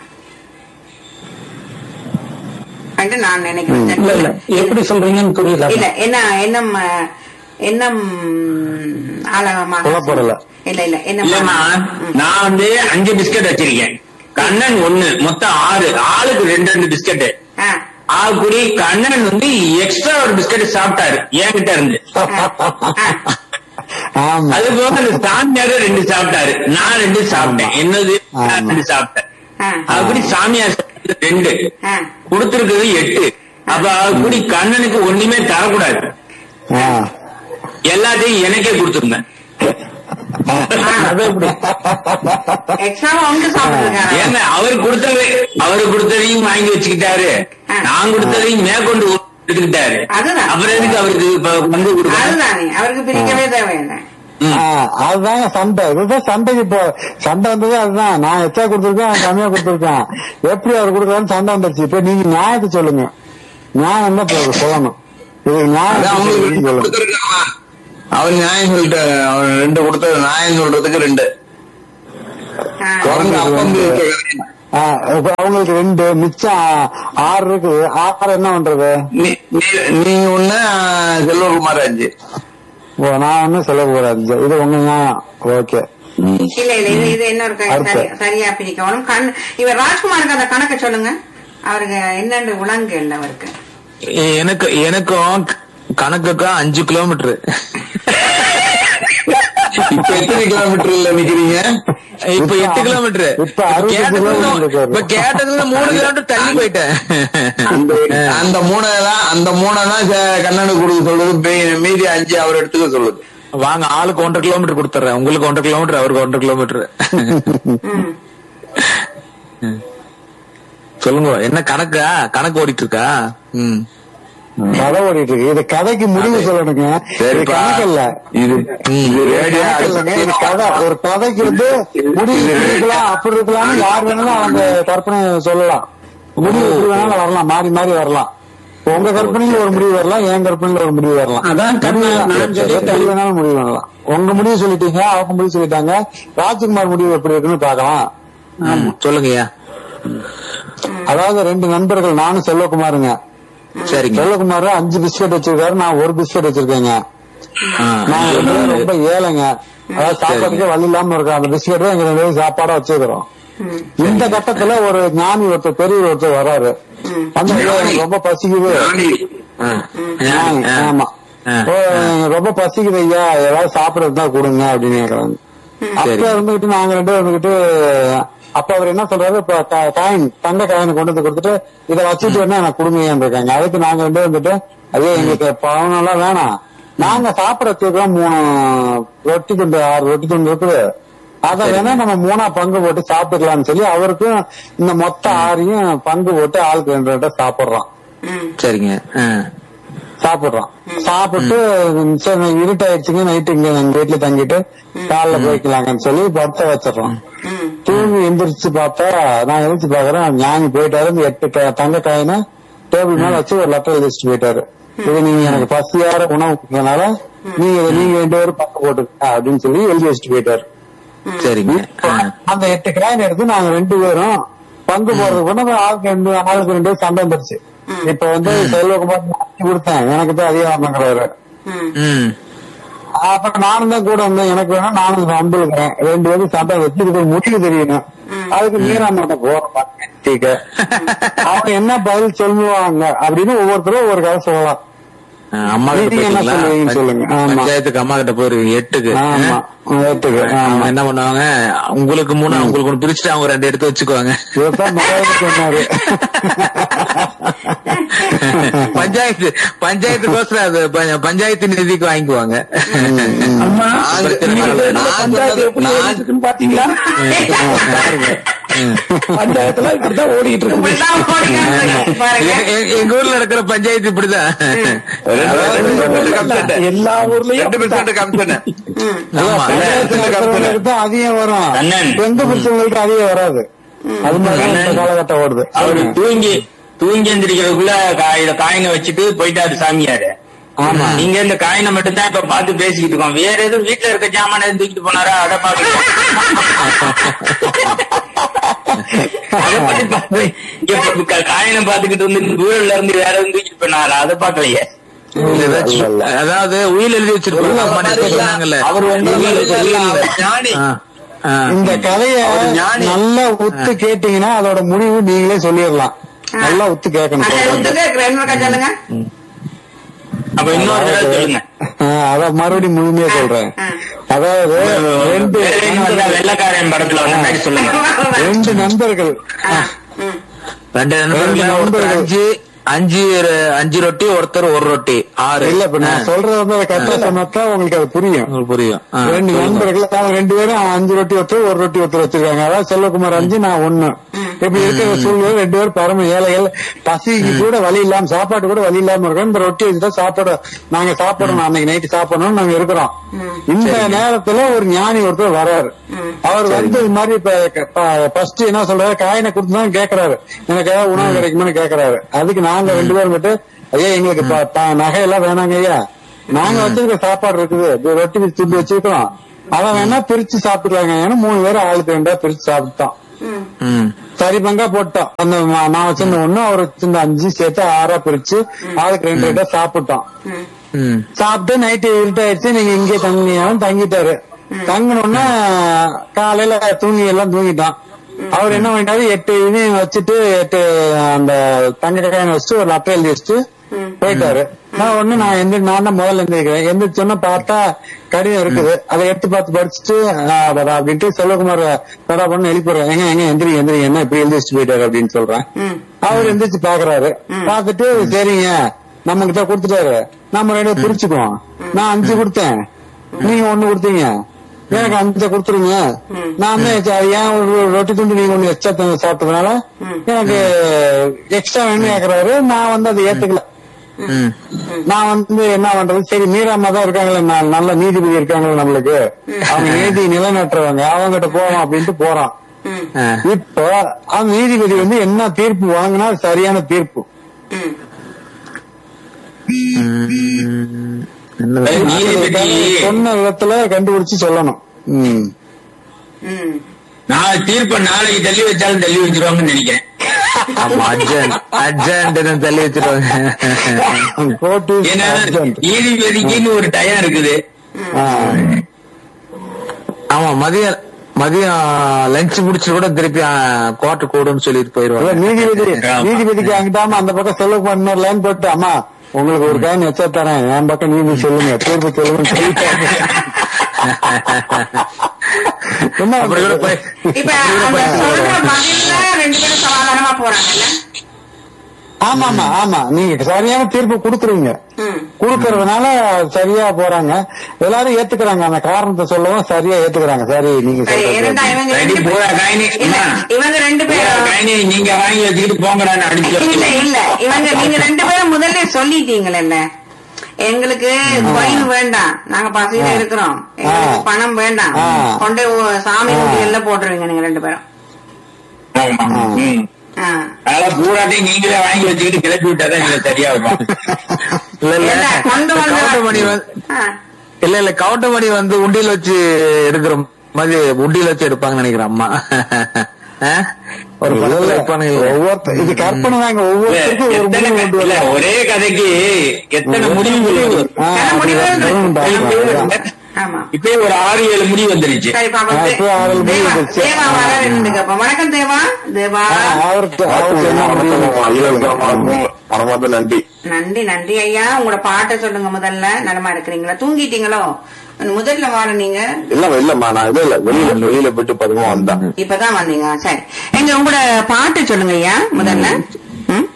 என்று நான் இல்ல இல்ல நினைக்கிறேன் எப்படி சொல்றீங்கன்னு புரியல இல்ல என்ன எண்ணம் அஹ், எண்ணம் ஆழமா புலப்படல. இல்ல இல்ல என்ன இல்லம்மா நான் வந்து அஞ்சு பிஸ்கட் வச்சிருக்கேன் கண்ணன் ஒண்ணு மொத்தம் ஆறு ஆளுக்கு ரெண்டு ரெண்டு பிஸ்கட் ஆகுடி கண்ணன் வந்து எக்ஸ்ட்ரா ஒரு பிஸ்கட் சாப்பிட்டாரு என்கிட்ட இருந்து ஆமா அது போக அந்த சாமியார் ரெண்டு சாப்பிட்டாரு நான் ரெண்டு சாப்பிட்டேன் என்னது நான் ஆமா. ரெண்டு சாப்பிட்டேன் அப்படி சாமியார் சாப்பிட்டது ரெண்டு கொடுத்திருக்கிறது எட்டு அப்ப அப்படி கண்ணனுக்கு ஒண்ணுமே தரக்கூடாது ஆ. எல்லாத்தையும் எனக்கே கொடுத்துருந்தேன் அது எப்படி எக்ஸ்ட்ராவா வந்து சாப்பிட்டுருக்காரு ஏங்க அவர் கொடுத்தது அவரு கொடுத்ததையும் வாங்கி வச்சுக்கிட்டாரு நான் கொடுத்ததையும் மேற்கொண்டு எடுத்துக்கிட்டாரு அதுதான். அப்புறம் எதுக்கு அவருக்கு இப்ப பங்கு கொடுக்கணும் அதுதானே அவருக்கு பிரிக்கவே தேவையில்லை ஆ, அதுதாங்க சண்டை இதுதான் சண்டைக்கு இப்போ சண்டை வந்தது அதுதான் நான் எச்சா கொடுத்துருக்கேன் அவன் கம்மியா கொடுத்துருக்கேன் எப்படி அவர் கொடுக்குறான்னு சண்டை வந்துருச்சு இப்ப நீங்க நியாயத்தை சொல்லுங்க நியாயம் தான் இப்ப சொல்லணும் இது அதான் நியாயம் அவங்களுக்கு ரெண்டு சொல்லுங்க கொடுத்திருக்கான். அவன் நியாயம் சொல்லிட்டு அவன் ரெண்டு கொடுத்தது நியாயம் சொல்றதுக்கு ரெண்டு ஆ. குழந்தை அப்பம் ஆ, இப்ப அவங்களுக்கு ரெண்டு மிச்சம் ஆறு இருக்கு ஆறு என்ன பண்றது நீ நீ- நீ ஒண்ணு செல்வகுமார் அஞ்சு ஓ, நான் ஒன்னும் சொல்லக்கூடாது இது உங்க நியாயம் ஓகே இல்ல இல்ல இது இது இன்னொரு க- அடுத்து. சரி- சரியா பிரிக்கணும் கண் இவர் ராஜ்குமாருக்கு அந்த கணக்கை சொல்லுங்க அவருக்கு என்னென்று விலங்கு இல்லை அவருக்கு எனக்கு எனக்கும் கணக்குக்கும் அஞ்சு கிலோமீட்டர் இப்ப எத்தனை கிலோமீட்டர்ல நிக்கிறீங்க இப்ப எட்டு கிலோமீட்டர் இப்ப அறுபது கிலோமீட்டர் இருக்காரு. இப்ப கேட்டதுல மூணு கிலோமீட்டர் தள்ளி போயிட்டேன் அந்த மூணை தான் அந்த மூணை தான் ச- கண்ணனுக்கு கொடுக்க சொல்லுது மீ- மீதி அஞ்சு அவர் எடுத்துக்க சொல்லுது வாங்க ஆளுக்கு ஒன்றரை கிலோமீட்டர் கொடுத்துறேன் உங்களுக்கு ஒன்றரை கிலோமீட்டர் அவருக்கு ஒன்றரை கிலோமீட்டர் ம். சொல்லுங்க என்ன கணக்கா கணக்கு ஓடிட்டு இருக்கா ம் கதை ஓடிட்டு இருக்கு இது கதைக்கு முடிவு சொல்லணுங்க இது சரிப்பா கணக்கு இல்ல இது இது ரேடியோ கணக்கு இல்லைங்க இது கதை ஒரு கதைக்கு வந்து முடிவு இப்படி இருக்கலாம் அப்படி இருக்கலாம்னு யார் வேணாலும் அவங்க கற்பனை சொல்லலாம் முடிவு எப்படி வேணாலும் வரலாம் மாறி மாறி வரலாம் உங்க கற்பனையில ஒரு முடிவு வரலாம் என் கற்பனையில ஒரு முடிவு வரலாம் அதான் கண்ணா, நான் சொல்லிட்டேன். எப்படி வேணாலும் முடிவு வரலாம் உங்க முடிவு சொல்லிட்டீங்க அவங்க முடிவு சொல்லிட்டாங்க ராஜ்குமார் முடிவு எப்படி இருக்குன்னு பார்க்கலாம் சொல்லுங்கய்யா அதாவது ரெண்டு நண்பர்கள் நானும் செல்வகுமாருங்க சரிங்க செல்வகுமார் அஞ்சு பிஸ்கட் வச்சிருக்காரு நான் ஒரு பிஸ்கட் வச்சிருக்கேங்க ஆ. நான் ரெண்டு பேரும் ரொம்ப ஏழைங்க அதாவது சாப்பாட்டுக்கே வழி இல்லாம இருக்கோம் அந்த பிஸ்கட் தான் எங்க ரெண்டு பேரும் சாப்பாடா வச்சிருக்கிறோம் இந்த கட்டத்துல ஒரு ஞானி ஒருத்தர் பெரிய ஒருத்தர் வராரு அந்த எனக்கு ரொம்ப பசிக்குது ஆ. ஞானி, ஆ. ஆமா ஆ. ஓ, எனக்கு ரொம்ப பசிக்குது ஐயா ஏதாவது சாப்பிடறது தான் கொடுங்க அப்படின்னு கேக்குறாங்க அப்ப இருந்துகிட்டு நாங்க ரெண்டு பேரும் இருந்துகிட்டு அப்ப அவர் என்ன சொல்றாரு இப்ப க- காயின் தங்க காயினை கொண்டு வந்து கொடுத்துட்டு இதை வச்சுட்டு வேணா எனக்கு கொடுங்கன்னு இருக்காங்க அதுக்கு நாங்க ரெண்டு பேரும் வந்துட்டு ஐயோ எங்களுக்கு பணம் எல்லாம் வேணாம் நாங்க சாப்பிடறதுக்கு மூணு ரொட்டி துண்டு ஆறு ரொட்டி துண்டு இருக்குது அத வேணா நம்ம மூணா பங்கு போட்டு சாப்பிட்டுக்கலாம்னு சொல்லி அவருக்கும் இந்த மொத்த ஆறையும் பங்கு போட்டு ஆளுக்கு ரெண்டு ரெண்டா சாப்பிடுறோம் ம். சரிங்க ஆ. சாப்பிடுறோம் சாப்பிட்டு சரி இருட்டாயிடுச்சுங்க நைட்டு இங்க எங்க வீட்டுல தங்கிட்டு காலைல போய்க்கலாங்கன்னு சொல்லி படுத்த வச்சிடறோம் ம். தூங்கி எந்திரிச்சு பார்த்தா நான் எழுச்சி பாக்குறேன் ஞானி போயிட்டாரு இந்த எட்டு க- தங்க காயினை டேபிள் மேல வச்சு ஒரு லெட்டர் எழுதி வச்சுட்டு போயிட்டாரு இது நீங்க எனக்கு பசியார உணவு கொடுக்கறதுனால நீங்க இதை நீங்க ரெண்டு பேரும் பங்கு போட்டுக்க அப்படின்னு சொல்லி எழுதி வச்சுட்டு போயிட்டாரு சரிங்க ஆ. அந்த எட்டு காயின் எடுத்து நாங்க ரெண்டு பேரும் பங்கு போறதுக்கு கூட ஆளுக்கு ரெண்டு ஆளுக்கு ரெண்டு பேரும் சண்டை வந்துருச்சு இப்ப வந்து செல்வகுமார் மாத்தி கொடுத்தேன் எனக்கு தான் அதிகாரங்கிறாரு ம். ம் அப்புறம் நானும் தான் கூட வந்தேன் எனக்கு வேணா நானும் அன்புக்கிறேன் ரெண்டு பேரும் சண்டை வச்சு இதுக்கு ஒரு முடிவு தெரியணும் அதுக்கு மீரா மாட்ட போறேன் டீக்க அவங்க என்ன பதில் சொல்லுவாங்க அப்படின்னு ஒவ்வொருத்தரும் ஒவ்வொரு கதை சொல்லலாம் ஆ, அம்மா கிட்ட நீங்க என்ன போயிட்டீங்களா? சொல்லுவீங்கன்னு சொல்லுங்க. ஆமா. பஞ்சாயத்துக்கு அம்மா கிட்ட போயிருவீங்க எட்டுக்கு ஆமா ஏத்துக்கு அவங்க ஆமா என்ன பண்ணுவாங்க உங்களுக்கு மூணு உங்களுக்கு ஒண்ணு பிரிச்சுட்டு அவங்க ரெண்டு எடுத்து வச்சுக்குவாங்க இதான் மகாவீர் சொன்னாரு பஞ்சாயத்து பஞ்சாயத்துக்கோசரம் அது ப- பஞ்சாயத்து நிதிக்கு வாங்கிக்குவாங்க அம்மா பிரச்சனை நீங்க இல்லை. இந்த நான் பஞ்சாயத்து எப்படி நான் ஓடிட்டு இருக்குன்னு பாத்தீங்களா ம். பஞ்சாயத்துல இப்படிதான் ஓடிட்டு இருக்கு இப்படிதான் ஓடிக்கிட்டு பாருங்க எ- எ- எங்க ஊர்ல நடக்கிற பஞ்சாயத்து இப்படிதான் எல்லா ஊர்லயும் ரெண்டு பெர்சென்ட் கமிஷன் ம். ஆமா பஞ்சாயத்து நடத்துறவங்களுக்கு தான் அதிகம் வரும் கண்ணன். எந்த பிரச்சனைகளுக்கு அதிகம் வராது அது மாதிரி தான் இந்த காலகட்டம் வருது அவரு தூங்கி தூங்கி எந்திரிக்கிறதுக்குள்ள காயில காயினை வச்சுட்டு போயிட்டாரு சாமியாரு ஆமா நீங்க இந்த காயினை மட்டும் தான் இப்ப பார்த்து பேசிக்கிட்டு இருக்கோம் வேற எதுவும் வீட்டுல இருக்க ஜாமான எதுவும் தூக்கிட்டு போனாரா அதை பாக்கல அதை பத்தி பாத்து இங்க இப்ப காயினை பாத்துக்கிட்டு வந்து ஊழல்ல இருந்து வேற எதுவும் தூக்கிட்டு போனாரா அதை பாக்கலையே ஏதாச்சும் அதாவது உயில் எழுதி வச்சிருப்பாங்க அம்மா நேத்து சொன்னாங்கல்ல அவர் வந்து உயில் இல்ல, இல்ல, உயில் அவர் ஞானி ஆ, ஆ. இந்த கதைய அவர் ஞானி. நல்லா உத்து கேட்டீங்கன்னா அதோட முடிவு நீங்களே சொல்லிடலாம் நல்லா உத்து கேட்கணும் அதை விட்டுட்டு ரெண்டு பக்கம் சொல்லுங்க அப்ப இன்னொரு தடவை சொல்லுங்க ஆ, அதான் மறுபடியும் முழுமையா சொல்றேன் ஆ. அதாவது ரெண்டு வேற என்ன வந்தா வெள்ளக்காரன் படத்துல வந்த மாதிரி சொல்லுங்க ரெண்டு நண்பர்கள் ஆ. ம். ரெண்டு நண்பர்கள் ரெண்டு ஒருத்தர் நண்பர்கள். அஞ்சு அஞ்சு அஞ்சு ரொட்டி ஒருத்தர் ஒரு ரொட்டி ஆறு இல்ல இப்ப நான் ஆ, சொல்றது வந்து அதை கரெக்டா சொன்னாதான் உங்களுக்கு அது புரியும் உங்களுக்கு புரியும் ஆ, ரெண்டு நண்பர்கள் அவங்க ரெண்டு பேரும் அஞ்சு ரொட்டி ஒருத்தர் ஒரு ரொட்டி ஒருத்தர் வச்சிருக்காங்க அதாவது செல்வகுமார் அஞ்சு நான் ஒண்ணு இப்படி இருக்கிற சூழ்நிலை ரெண்டு பேரும் பரம ஏழைகள் பசிக்கு கூட வழி இல்லாம சாப்பாடு கூட வழி இல்லாம இருக்கோம் இந்த ரொட்டி வச்சுட்டா சாப்பாடு நாங்க சாப்பிடணும் அன்னைக்கு நைட்டு சாப்பிடணும் நாங்க இருக்கிறோம் இந்த நேரத்துல ஒரு ஞானி ஒருத்தர் வராரு அவர் வந்து இது மாதிரி ஃபர்ஸ்ட் என்ன சொல்றாரு காயினை கொடுத்துதான் கேக்குறாரு எனக்கு ஏதாவது உணவு கிடைக்குமான்னு கேக்குறாரு அதுக்கு நாங்க ரெண்டு பேரும் மட்டும் ஐயா எங்களுக்கு ப- ப- நகையெல்லாம் வேணாங்க ஐயா நாங்க வச்சிருக்க சாப்பாடு இருக்குது இது ரொட்டி வச்சு துண்டு வச்சிருக்கிறோம் அதை வேணா பிரிச்சு சாப்பிடுறாங்க ஏன்னா மூணு பேரும் ஆளுக்கு ரெண்டா பிரிச்சு சாப்பிட்டோம் ம் சரி பங்கா போட்டோம் அந்த ம- நான் வச்சிருந்த ஒண்ணு அவர் வச்சிருந்த அஞ்சு சேர்த்து ஆறா பிரிச்சு ஆளுக்கு ரெண்டு ரெண்டா சாப்பிட்டோம் ம் சாப்பிட்டு நைட்டு இருட்டாயிடுச்சு நீங்க இங்கே தங்கினாலும் தங்கிட்டாரு தங்கினோன்னா காலையில தூங்கி எல்லாம் தூங்கிட்டான் அவர் என்ன பண்ணிட்டாரு எட்டு இதையும் வச்சுட்டு எட்டு அந்த தங்க காயின் வச்சுட்டு ஒரு லெட்டர் எழுதி வச்சுட்டு போயிட்டாரு நான் ஒண்ணு நான் எந்த நான் தான் முதல்ல எந்திரிக்கிறேன் எந்திரிச்சோன்னா பார்த்தா கடிதம் இருக்குது அதை எடுத்து பார்த்து படிச்சுட்டு ஆ, அடடா அப்படின்ட்டு செல்வகுமார் படா பண்ணு எழுப்பிடுறேன் எங்க எங்க எந்திரி எந்திரி என்ன இப்படி எழுதி வச்சுட்டு போயிட்டாரு அப்படின்னு சொல்றேன் அவர் எந்திரிச்சு பாக்குறாரு பார்த்துட்டு சரிங்க நம்ம கிட்ட கொடுத்துட்டாரு நம்ம ரெண்டு பேரும் பிரிச்சுக்குவோம் நான் அஞ்சு கொடுத்தேன் நீங்க ஒண்ணு கொடுத்தீங்க எனக்கு அஞ்சு கொடுத்துருங்க நான் தான் எச்ச- ஏன் ஒரு ரொட்டி துண்டு நீங்க ஒண்ணு எக்ஸ்ட்ரா தந்து சாப்பிட்டதுனால எனக்கு எக்ஸ்ட்ரா வேணும் கேக்குறாரு நான் வந்து அதை ஏத்துக்கல ம் நான் வந்து என்ன பண்றது சரி மீராமா தான் இருக்காங்களே ந- நல்ல நீதிபதி இருக்காங்களே நம்மளுக்கு அவங்க நீதி நிலைநாட்டுறவங்க அவங்க கிட்ட போவோம் அப்படின்ட்டு போறான் ஆ. இப்போ அந்த நீதிபதி வந்து என்ன தீர்ப்பு வாங்கினா அது சரியான தீர்ப்பு என்னது? நீதிபதி சொன்ன விதத்துல கண்டுபிடிச்சு சொல்லணும் ம். நான் தீர்ப்ப நாளைக்கு தள்ளி வச்சாலும் தள்ளி வச்சிருவாங்கன்னு நினைக்கிறேன் ஆமா அர்ஜென்ட் அர்ஜென்ட் தள்ளி வச்சிருவாங்க கோர்ட் இஸ் ஏன்னா urgent. நீதிபதிக்குன்னு ஒரு டயம் இருக்குது ஆ. ஆமா மதியம் மதியம் லஞ்ச் முடிச்சு கூட திருப்பி கோர்ட்டு கூடுன்னு சொல்லிட்டு இல்ல, போயிருவாங்க நீதிபதி ஆமா. நீதிபதிக்கு அங்கிட்டாம அந்த பக்கம் செல்வகுமார் இன்னொரு லைன் போட்டு அம்மா உங்களுக்கு ஒரு காயின் வச்சா தரேன் என் பக்கம் நீதி சொல்லுங்க தீர்ப்பு சொல்லுங்கன்னு சொல்லிட்டாங்க என்ன அப்படி கூட போய் இப்ப அந்த சொல்ற பதில்ல ரெண்டு பேரும் சமாதானமா போறாங்கல்ல ஆமா ஆமா ஆமா நீங்க சரியான தீர்ப்பு கொடுக்குறீங்க ம். கொடுக்கறதுனால சரியா போறாங்க எல்லாரும் ஏத்துக்கிறாங்க அந்த காரணத்தை சொல்லவும் சரியா ஏத்துக்கிறாங்க சரி நீங்க சரி, சொல்றது ஏனெண்டா இவங்க சரி, ரெண்டு பூரா காயினி, இல்ல, அம்மா. இவங்க ரெண்டு பூரா பேரும் காயினி நீங்க வாங்கி வச்சுக்கிட்டு போங்கடான்னு அடிச்சு இல்ல இல்ல இவங்க நீங்க ரெண்டு பேரும் முதல்ல சொல்லிட்டீங்கல்ல எங்களுக்கு coin வேண்டாம் நாங்க பசியில இருக்கிறோம் எங்களுக்கு ஆ. பணம் வேண்டாம் ஆ. கொண்டு ஓ- சாமி எல்லாம் போட்டுருவீங்க நீங்க ரெண்டு பேரும் ஆமா. ம். ஆ. அதனால பூராட்டையும் நீங்களே வாங்கி வச்சுக்கிட்டு கிளப்பி விட்டாதான் நீங்க சரியா இருக்கும் இல்ல இல்ல ஏண்டா, கொண்டு வந்து கவுண்டமணி வந்து ஆ. இல்ல இல்ல கவுண்டமணி வந்து உண்டியல் வச்சு எடுக்கிற மாதிரி உண்டியல் வச்சு எடுப்பாங்கன்னு நினைக்கிறேன் அம்மா ஆ? ஒரு படத்துல எடுப்பானுங்க இல்ல? ஒவ்வொருத்தர் இது கற்பனை தாங்க ஒவ்வொருத்தருக்கும் ஒரு எத்தனை முடிவு கொண்டு இல்ல, வரலாம் ஒரே கதைக்கு எத்தனை முடிவு ஆ, கன அப்படி முடிவு தான் இருக்கு. சொல்லணும் டாக்டர். ஆமா இப்பயே ஒரு ஆறு ஏழு முடிவு வந்துருச்சு சரி பாப்பா ஆ, இப்ப ஆறு மணி தேவா வந்துருச்சு. தேவா வர ரெண்டு கேப்போம் வணக்கம் தேவா தேவா ஆ, அவருக்கு அவருக்கு என்ன முடிவு பரமாத்த நன்றி நன்றி நன்றி ஐயா உங்களோட பாட்டை சொல்லுங்க முதல்ல நலமா இருக்கிறீங்களா தூங்கிட்டீங்களோ முதல்ல வார நீங்க இல்ல இல்லம்மா நான் இது இல்ல வெளியில வெளியில போயிட்டு பதுமா வந்தேன் இப்பதான் வந்தீங்க சரி எங்க உங்களோட பாட்டு சொல்லுங்க ஐயா முதல்ல ம்?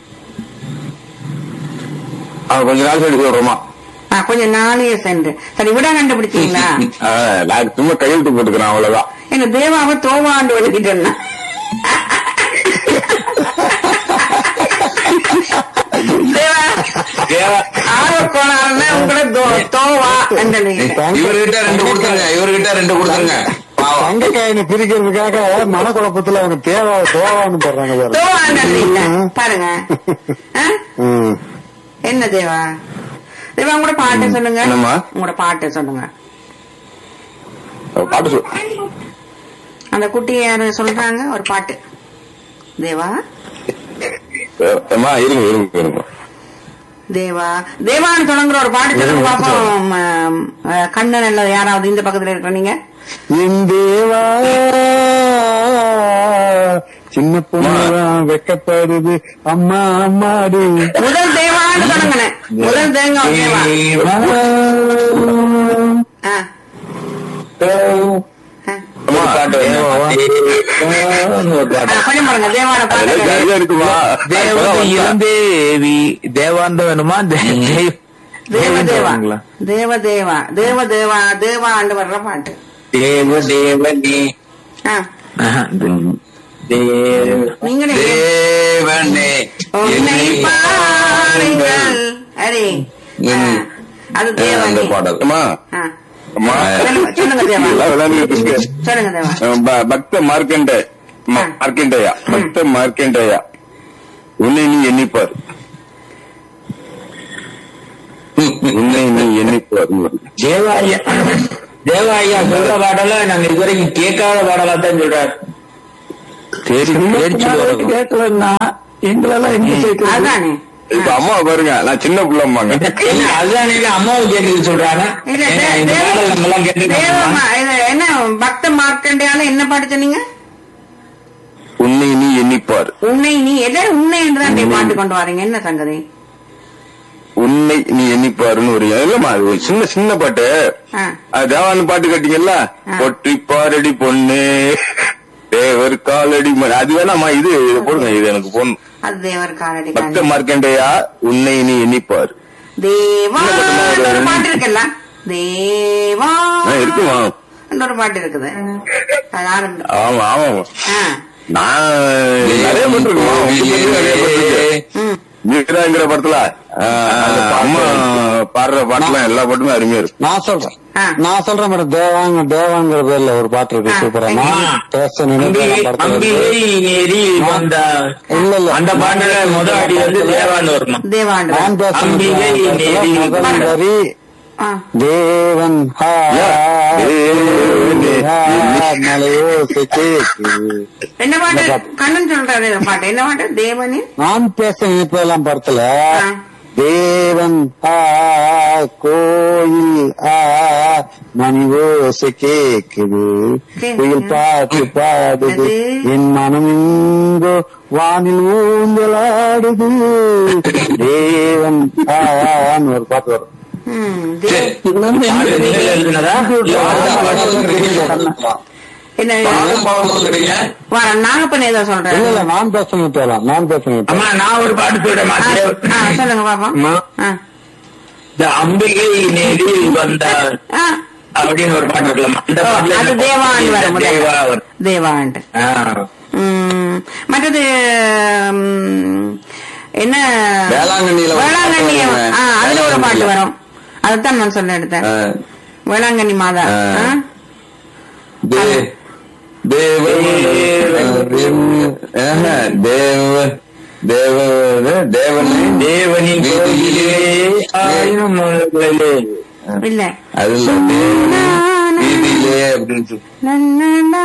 அவன் கொஞ்ச நாள் சரி சொல்றோமா ஆ, கொஞ்சம் நாளையே சென்று சரி விட கண்டுபிடிச்சீங்களா நான் சும்மா கையெழுத்து போட்டுக்கிறேன் அவ்வளவுதான் எங்க தேவாவை தோவாண்டு எழுதிட்டேன்னா தேவா தேவா, ஆர்வக்கோளாறுல உங்களை தோ- தோவா என்று இவர்கிட்ட ரெண்டு கொடுத்துருங்க இவர்கிட்ட ரெண்டு கொடுத்துருங்க பாவம் தங்க காயினை பிரிக்கிறதுக்காக மனக்குழப்பத்துல அவங்க தேவா தோவான்னு போடுறாங்க பாரு. தோவாண்டு இல்ல பாருங்க ஆ? ம். என்ன தேவா தேவா உங்களோட பாட்டு சொல்லுங்க என்னம்மா? உங்களோட பாட்டு சொல்லுங்க பாட்டு சொல் அந்த குட்டி யாரு சொல்றாங்க ஒரு பாட்டு தேவா அம்மா இருங்க இருங்க இருங்க தேவா தேவான்னு தொடங்குற ஒரு பாட்டு சொல்லுங்க பாப்போம் ம், அஹ், கண்ணன் இல்ல யாராவது இந்த பக்கத்துல இருக்கிற நீங்க என் தேவா சின்ன பொண்ணுதான் வெக்கப்படுது அம்மா அம்மாடி முதல் தேவான்னு தொடங்கினேன் முதல் தேங்க தேவா ஆ, ஆ. அம்மா, பாட்டு வந்து ஒரு ஆ, பாட்டு கொஞ்சம் பாருங்க தேவான அதெல்லாம் பாட்டு ஜாலியா இருக்குமா தேவதை இளந்தேவி தேவாந்த வேணுமா தே- தே- தேவ தேவா தேவங்களா? தேவ தேவா தேவ தேவா தேவா ஆண்டு வர்ற பாட்டு தேவ தேவனே ஆ, ஆஹா, தே- தேவ நீங்களே தேவனே உன்னை என்னை பாருங்கள் அரே ஆ, ம். அது அந்த தேவனே பாடல் அம்மா ஆ, அம்மா சொல்லுங்க சொல்லுங்க தேவா எல்லாம் விளையாண்டுட்டு இருக்கு. சொல்லுங்க தேவா அஹ் ப- பக்த மார்க்கண்டே ம- மார்க்கண்டேயா பக்த மார்க்கண்டேயா உன்னை நீ எண்ணிப்பார் உன்னை நீ எண்ணிப்பார் தேவாயா தேவாயா சொல்ற பாடல நாங்க இதுவரைக்கும் கேட்காத பாடலா தான் சொல்றாரு தேடி தேடிச்சு வரணும். கேட்கலன்னா எங்களெல்லாம் எங்க சேர்க்கிறது அதுதானே இப்ப அம்மா பாருங்க நான் சின்ன பிள்ளைம்மாங்க என்ன அதுதான் இல்ல அம்மாவை கேட்டு சொல்றாங்க இல்ல ஏன்னா, தே- இந்த தேவ- பாடல் நம்ம எல்லாம் கேட்டுருக்கோமா தேவமா, இது என்ன பக்த மார்க்கண்டையால என்ன பாட்டு சொன்னீங்க உன்னை நீ எண்ணிப்பார் உன்னை நீ எல்லாரும் உன்னை என்று தான் பாட்டு கொண்டு வரீங்க என்ன சங்கதி உன்னை நீ எண்ணிப்பாருன்னு ஒரு இல்லம்மா அது ஒரு சின்ன சின்ன பாட்டு ஆ, அது தேவான்னு பாட்டு கட்டிங்கல்ல ஆ. பொட்டி பாரடி பொண்ணு தேவர் காலடி மணி அது வேணாமா இது இது போடுங்க இது எனக்கு போடணும் அது தேவர் காலடி பக்த காலடி. மார்க்கண்டையா உன்னை நீ எண்ணிப்பார் தேவா இல்ல, பட் நான் ஒரு ஒரு பாட்டு இருக்குல்ல தேவா ஆ, இருக்குமா ஒரு பாட்டு இருக்குது அது ஆரம்பி ஆமா ஆமா ஆ, நான் நிறைய பட்டிருக்குமா உங்க பேர்லயும் நிறைய பட்டிருக்கு ம். மீராங்கிற படத்துல ஆ, அந்த அம்மா பாடுற பாட்டுலாம் எல்லா பாட்டுமே அருமையா இருக்கும் நான் சொல்றேன் ஆ. நான் சொல்றேன் மேடம் தேவாங்க தேவாங்கிற பேர்ல ஒரு பாட்டு இருக்கு ஆ, சூப்பரா ஆ. நான் பேச நினைக்கிற படத்துல அம்பிகை இருக்கு. நெறி வந்த இல்ல இல்ல அந்த பாட்டுல முத அடி வந்து தேவான்னு வருமா தேவாண்டு நான் பேச அம்பிகை நினைக்கிற நெறி முதல் வந்த- வரி ஆ, தேவன் ஹா, தேவனே, ஹா, மலையோசை கேக்குது. என்ன பாட்டு இந்த பாட்டு. கண்ணன் சொல்றாரு இந்த பாட்டு என்ன பாட்டு தேவனே நான் பேச நினைப்பதெல்லாம் படத்துல ஆ. தேவன் ஆ கோயில் ஆ மணி ஓசை கேக்குது சரி. குயில் பாட்டு பாடுது அது? என் மனம் எங்கோ வானில் ஊஞ்சலாடுது தேவன் ஆன்னு ஒரு பாட்டு வரும் ம், தேவ- பாட்டு நீங்களே எழுதுனதா? இல்ல பாட்டு பாட்டு என்ன பாடும் பாவம் சொல்றீங்க? வர நாகப்பன் ஏதோ இல்ல சொல்றாரு இல்ல நான் பேச நினைப்பதெல்லாம் நான் பேச நினைப்பேன் அம்மா நான் ஒரு பாட்டு சொல்றேன் ஆ, ஆ, சொல்லுங்க பாப்போம் அம்மா, ஆ, இந்த அம்பிகை நேரில் வந்தார் ஆ. அப்படின்னு ஒரு பாட்டு இருக்கலாமா இந்த ஓ, பாட்டுல அது என்ன தேவாண்டு வர தேவா முடியாது வரும். தேவாண்டு ஆ. ம், மற்றது ம், என்ன வேளாங்கண்ணியில ஒரு வேளாங்கண்ணி பாட்டு வருமே. ஆ, அதுல ஒரு பாட்டு வேளாங்கண்ணியில. வரும் அதுதான் நான் சொல்ல எடுத்தேன் ஆ, வேளாங்கண்ணி மாதா ஆ. ஆ? தே- தேவ ஆஹா, தேவ தேவ தேவனே தேவனின் கோயிலே ஆயிரம் மலர்களே. இல்ல அது இல்ல தேவ வீதியிலே அப்படின்னு சொல்லி நன்னடா,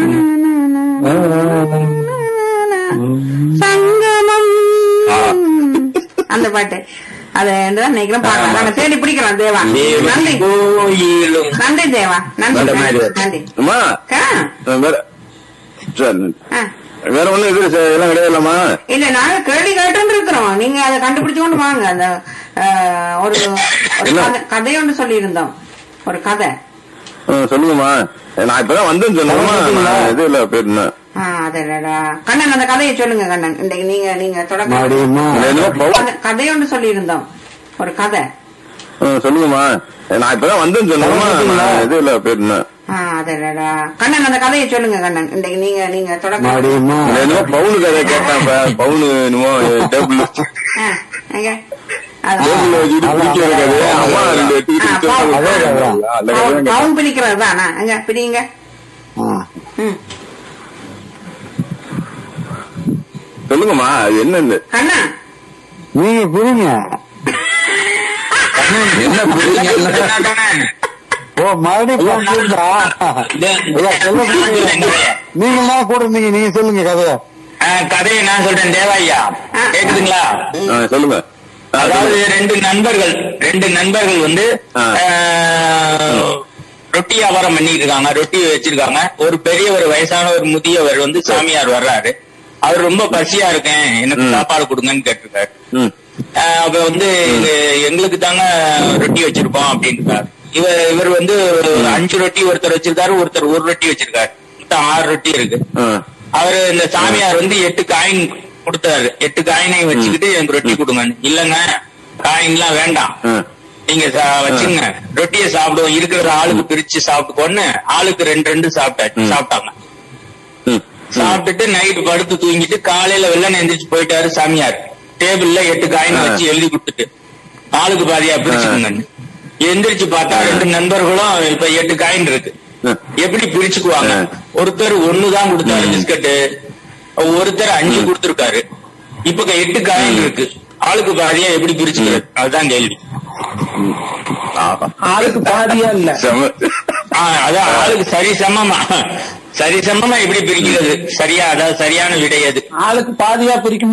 சங்கமம் அந்த பாட்டு அது தான் நினைக்கிறேன் பாக்கலாம் நாங்க தேடி பிடிக்கிறோம் தேவா தேவன் நன்றி கோயிலும் நன்றி தேவா நன்றி அந்த மாதிரி நன்றி, வரும். நன்றி அம்மா ஆ, வேற சரி. ஆ. வேற ஒண்ணும் இது ச- எல்லாம் கிடையாதுல்லம்மா இல்ல நாங்க கேள்வி கேட்டு இருக்கிறோம் நீங்க அதை கண்டுபிடிச்சு கொண்டு வாங்க அந்த ஆ, ஒரு ஒரு என்ன? கதை- கதை ஒன்று சொல்லியிருந்தோம் ஒரு கதை ஆ, சொல்லுங்கம்மா நான் இப்பதான் வந்தேன்னு சொன்னேம்மா நான் இது இல்ல பேர் என்ன ஆ அதடா கண்ணன் அந்த கதையை சொல்லுங்க கண்ணன் இன்னைக்கு நீங்க நீங்க தொடக்க மாடியம்மா இது என்னமோ பவு- கதை- கதை ஒன்று சொல்லியிருந்தோம் ஒரு கதை ஆ, சொல்லுங்கம்மா நான் இப்பதான் வந்தேன்னு சொன்னேம்மா நான் இது இல்ல பேர் என்ன ஆ அதடா கண்ணன் அந்த கதையை சொல்லுங்க கண்ணன் இன்னைக்கு நீங்க நீங்க தொடக்க மாடியம்மா இது என்னமோ பவுனு கதை கேட்டேன் இப்ப. பவுனு என்னமோ டேபிள் ஆ, எங்க? அது- டேபிள் வச்சுட்டு பிடிக்கிற கதை அம்மா ரெண்டு எட்டு ஆ, கிட்ட பவுன். அதே கதை. அந்த கதை பவுன் தான் பவுன் பிடிக்கிறது தானா அங்க பிடிங்க ஆ. ம் சொல்லுங்கம்மா அது என்ன இந்த கண்ணா நீங்க புரியுங்க என்ன புரியுங்க ஓ மறுபடியும் phone புரியுதா? ஐயா, சொல்ல புரியுது. நீங்க தான் கூட இருந்தீங்க நீங்க சொல்லுங்க கதைய ஆ, கதையை நான் சொல்றேன் தேவாய்யா கேக்குதுங்களா ஆ, சொல்லுங்க ஆ, அதாவது சொல்லுங்க. ரெண்டு நண்பர்கள் ரெண்டு நண்பர்கள் வந்து ஆ. ஆ, ரொட்டி வியாபாரம் பண்ணிட்டு இருக்காங்க ரொட்டி வச்சிருக்காங்க ஒரு பெரிய ஒரு வயசான ஒரு முதியவர் வந்து சாமியார் வர்றாரு அவர் ரொம்ப பசியா இருக்கேன் எனக்கு ம். சாப்பாடு கொடுங்கன்னு கேட்டிருக்காரு ம் ஆஹ் அப்ப வந்து எங்க- எங்களுக்கு தாங்க ரொட்டி வச்சிருக்கோம் அப்படின்னு இவர் இவர் வந்து ஒரு அஞ்சு ரொட்டி ஒருத்தர் வச்சிருக்காரு ஒருத்தர் ஒரு ரொட்டி வச்சிருக்காரு மொத்தம் ஆறு ரொட்டி இருக்கு ஆ. அவரு இந்த சாமியார் வந்து எட்டு காயின் கொடுத்தாரு எட்டு காயினை வச்சுக்கிட்டு எனக்கு ரொட்டி கொடுங்க இல்லங்க காயின்லாம் வேண்டாம் ஆ. நீங்க சா- வச்சுங்க ரொட்டியை சாப்பிடுவோம் இருக்கிற ஆளுக்கு பிரிச்சு சாப்பிட்டுக்கோன்னு ஆளுக்கு ரெண்டு ரெண்டு சாப்பிட்டாச்சு சாப்பிட்டாங்க ம். சாப்பிட்டுட்டு நைட் படுத்து தூங்கிட்டு காலையில வெள்ளன எந்திரிச்சு போயிட்டாரு சாமியார் டேபிள்ல எட்டு காயின் ஆ. வச்சு எழுதி கொடுத்துட்டு ஆளுக்கு பாதியா பிரிச்சுக்கோங்கன்னு எந்திரிச்சு பார்த்தா ரெண்டு நண்பர்களும் இப்ப எட்டு காயின் இருக்கு ஆ. எப்படி பிரிச்சுக்குவாங்க ஆ. ஒருத்தர் ஒண்ணுதான் கொடுத்தாரு பிஸ்கட் ஒருத்தர் அஞ்சு கொடுத்திருக்காரு இப்ப எட்டு காயின் இருக்கு ஆளுக்கு பாதியா எப்படி பிரிச்சுக்கிறது அதுதான் கேள்வி ஆஹா. ஆளுக்கு பாதியா இல்ல செம. ஆ, அதான் ஆளுக்கு சரி சமமா சரி சமமா எப்படி பிரிக்கிறது சரியா அதாவது சரியான விடை அது ஆளுக்கு பாதியா பிரிக்கும்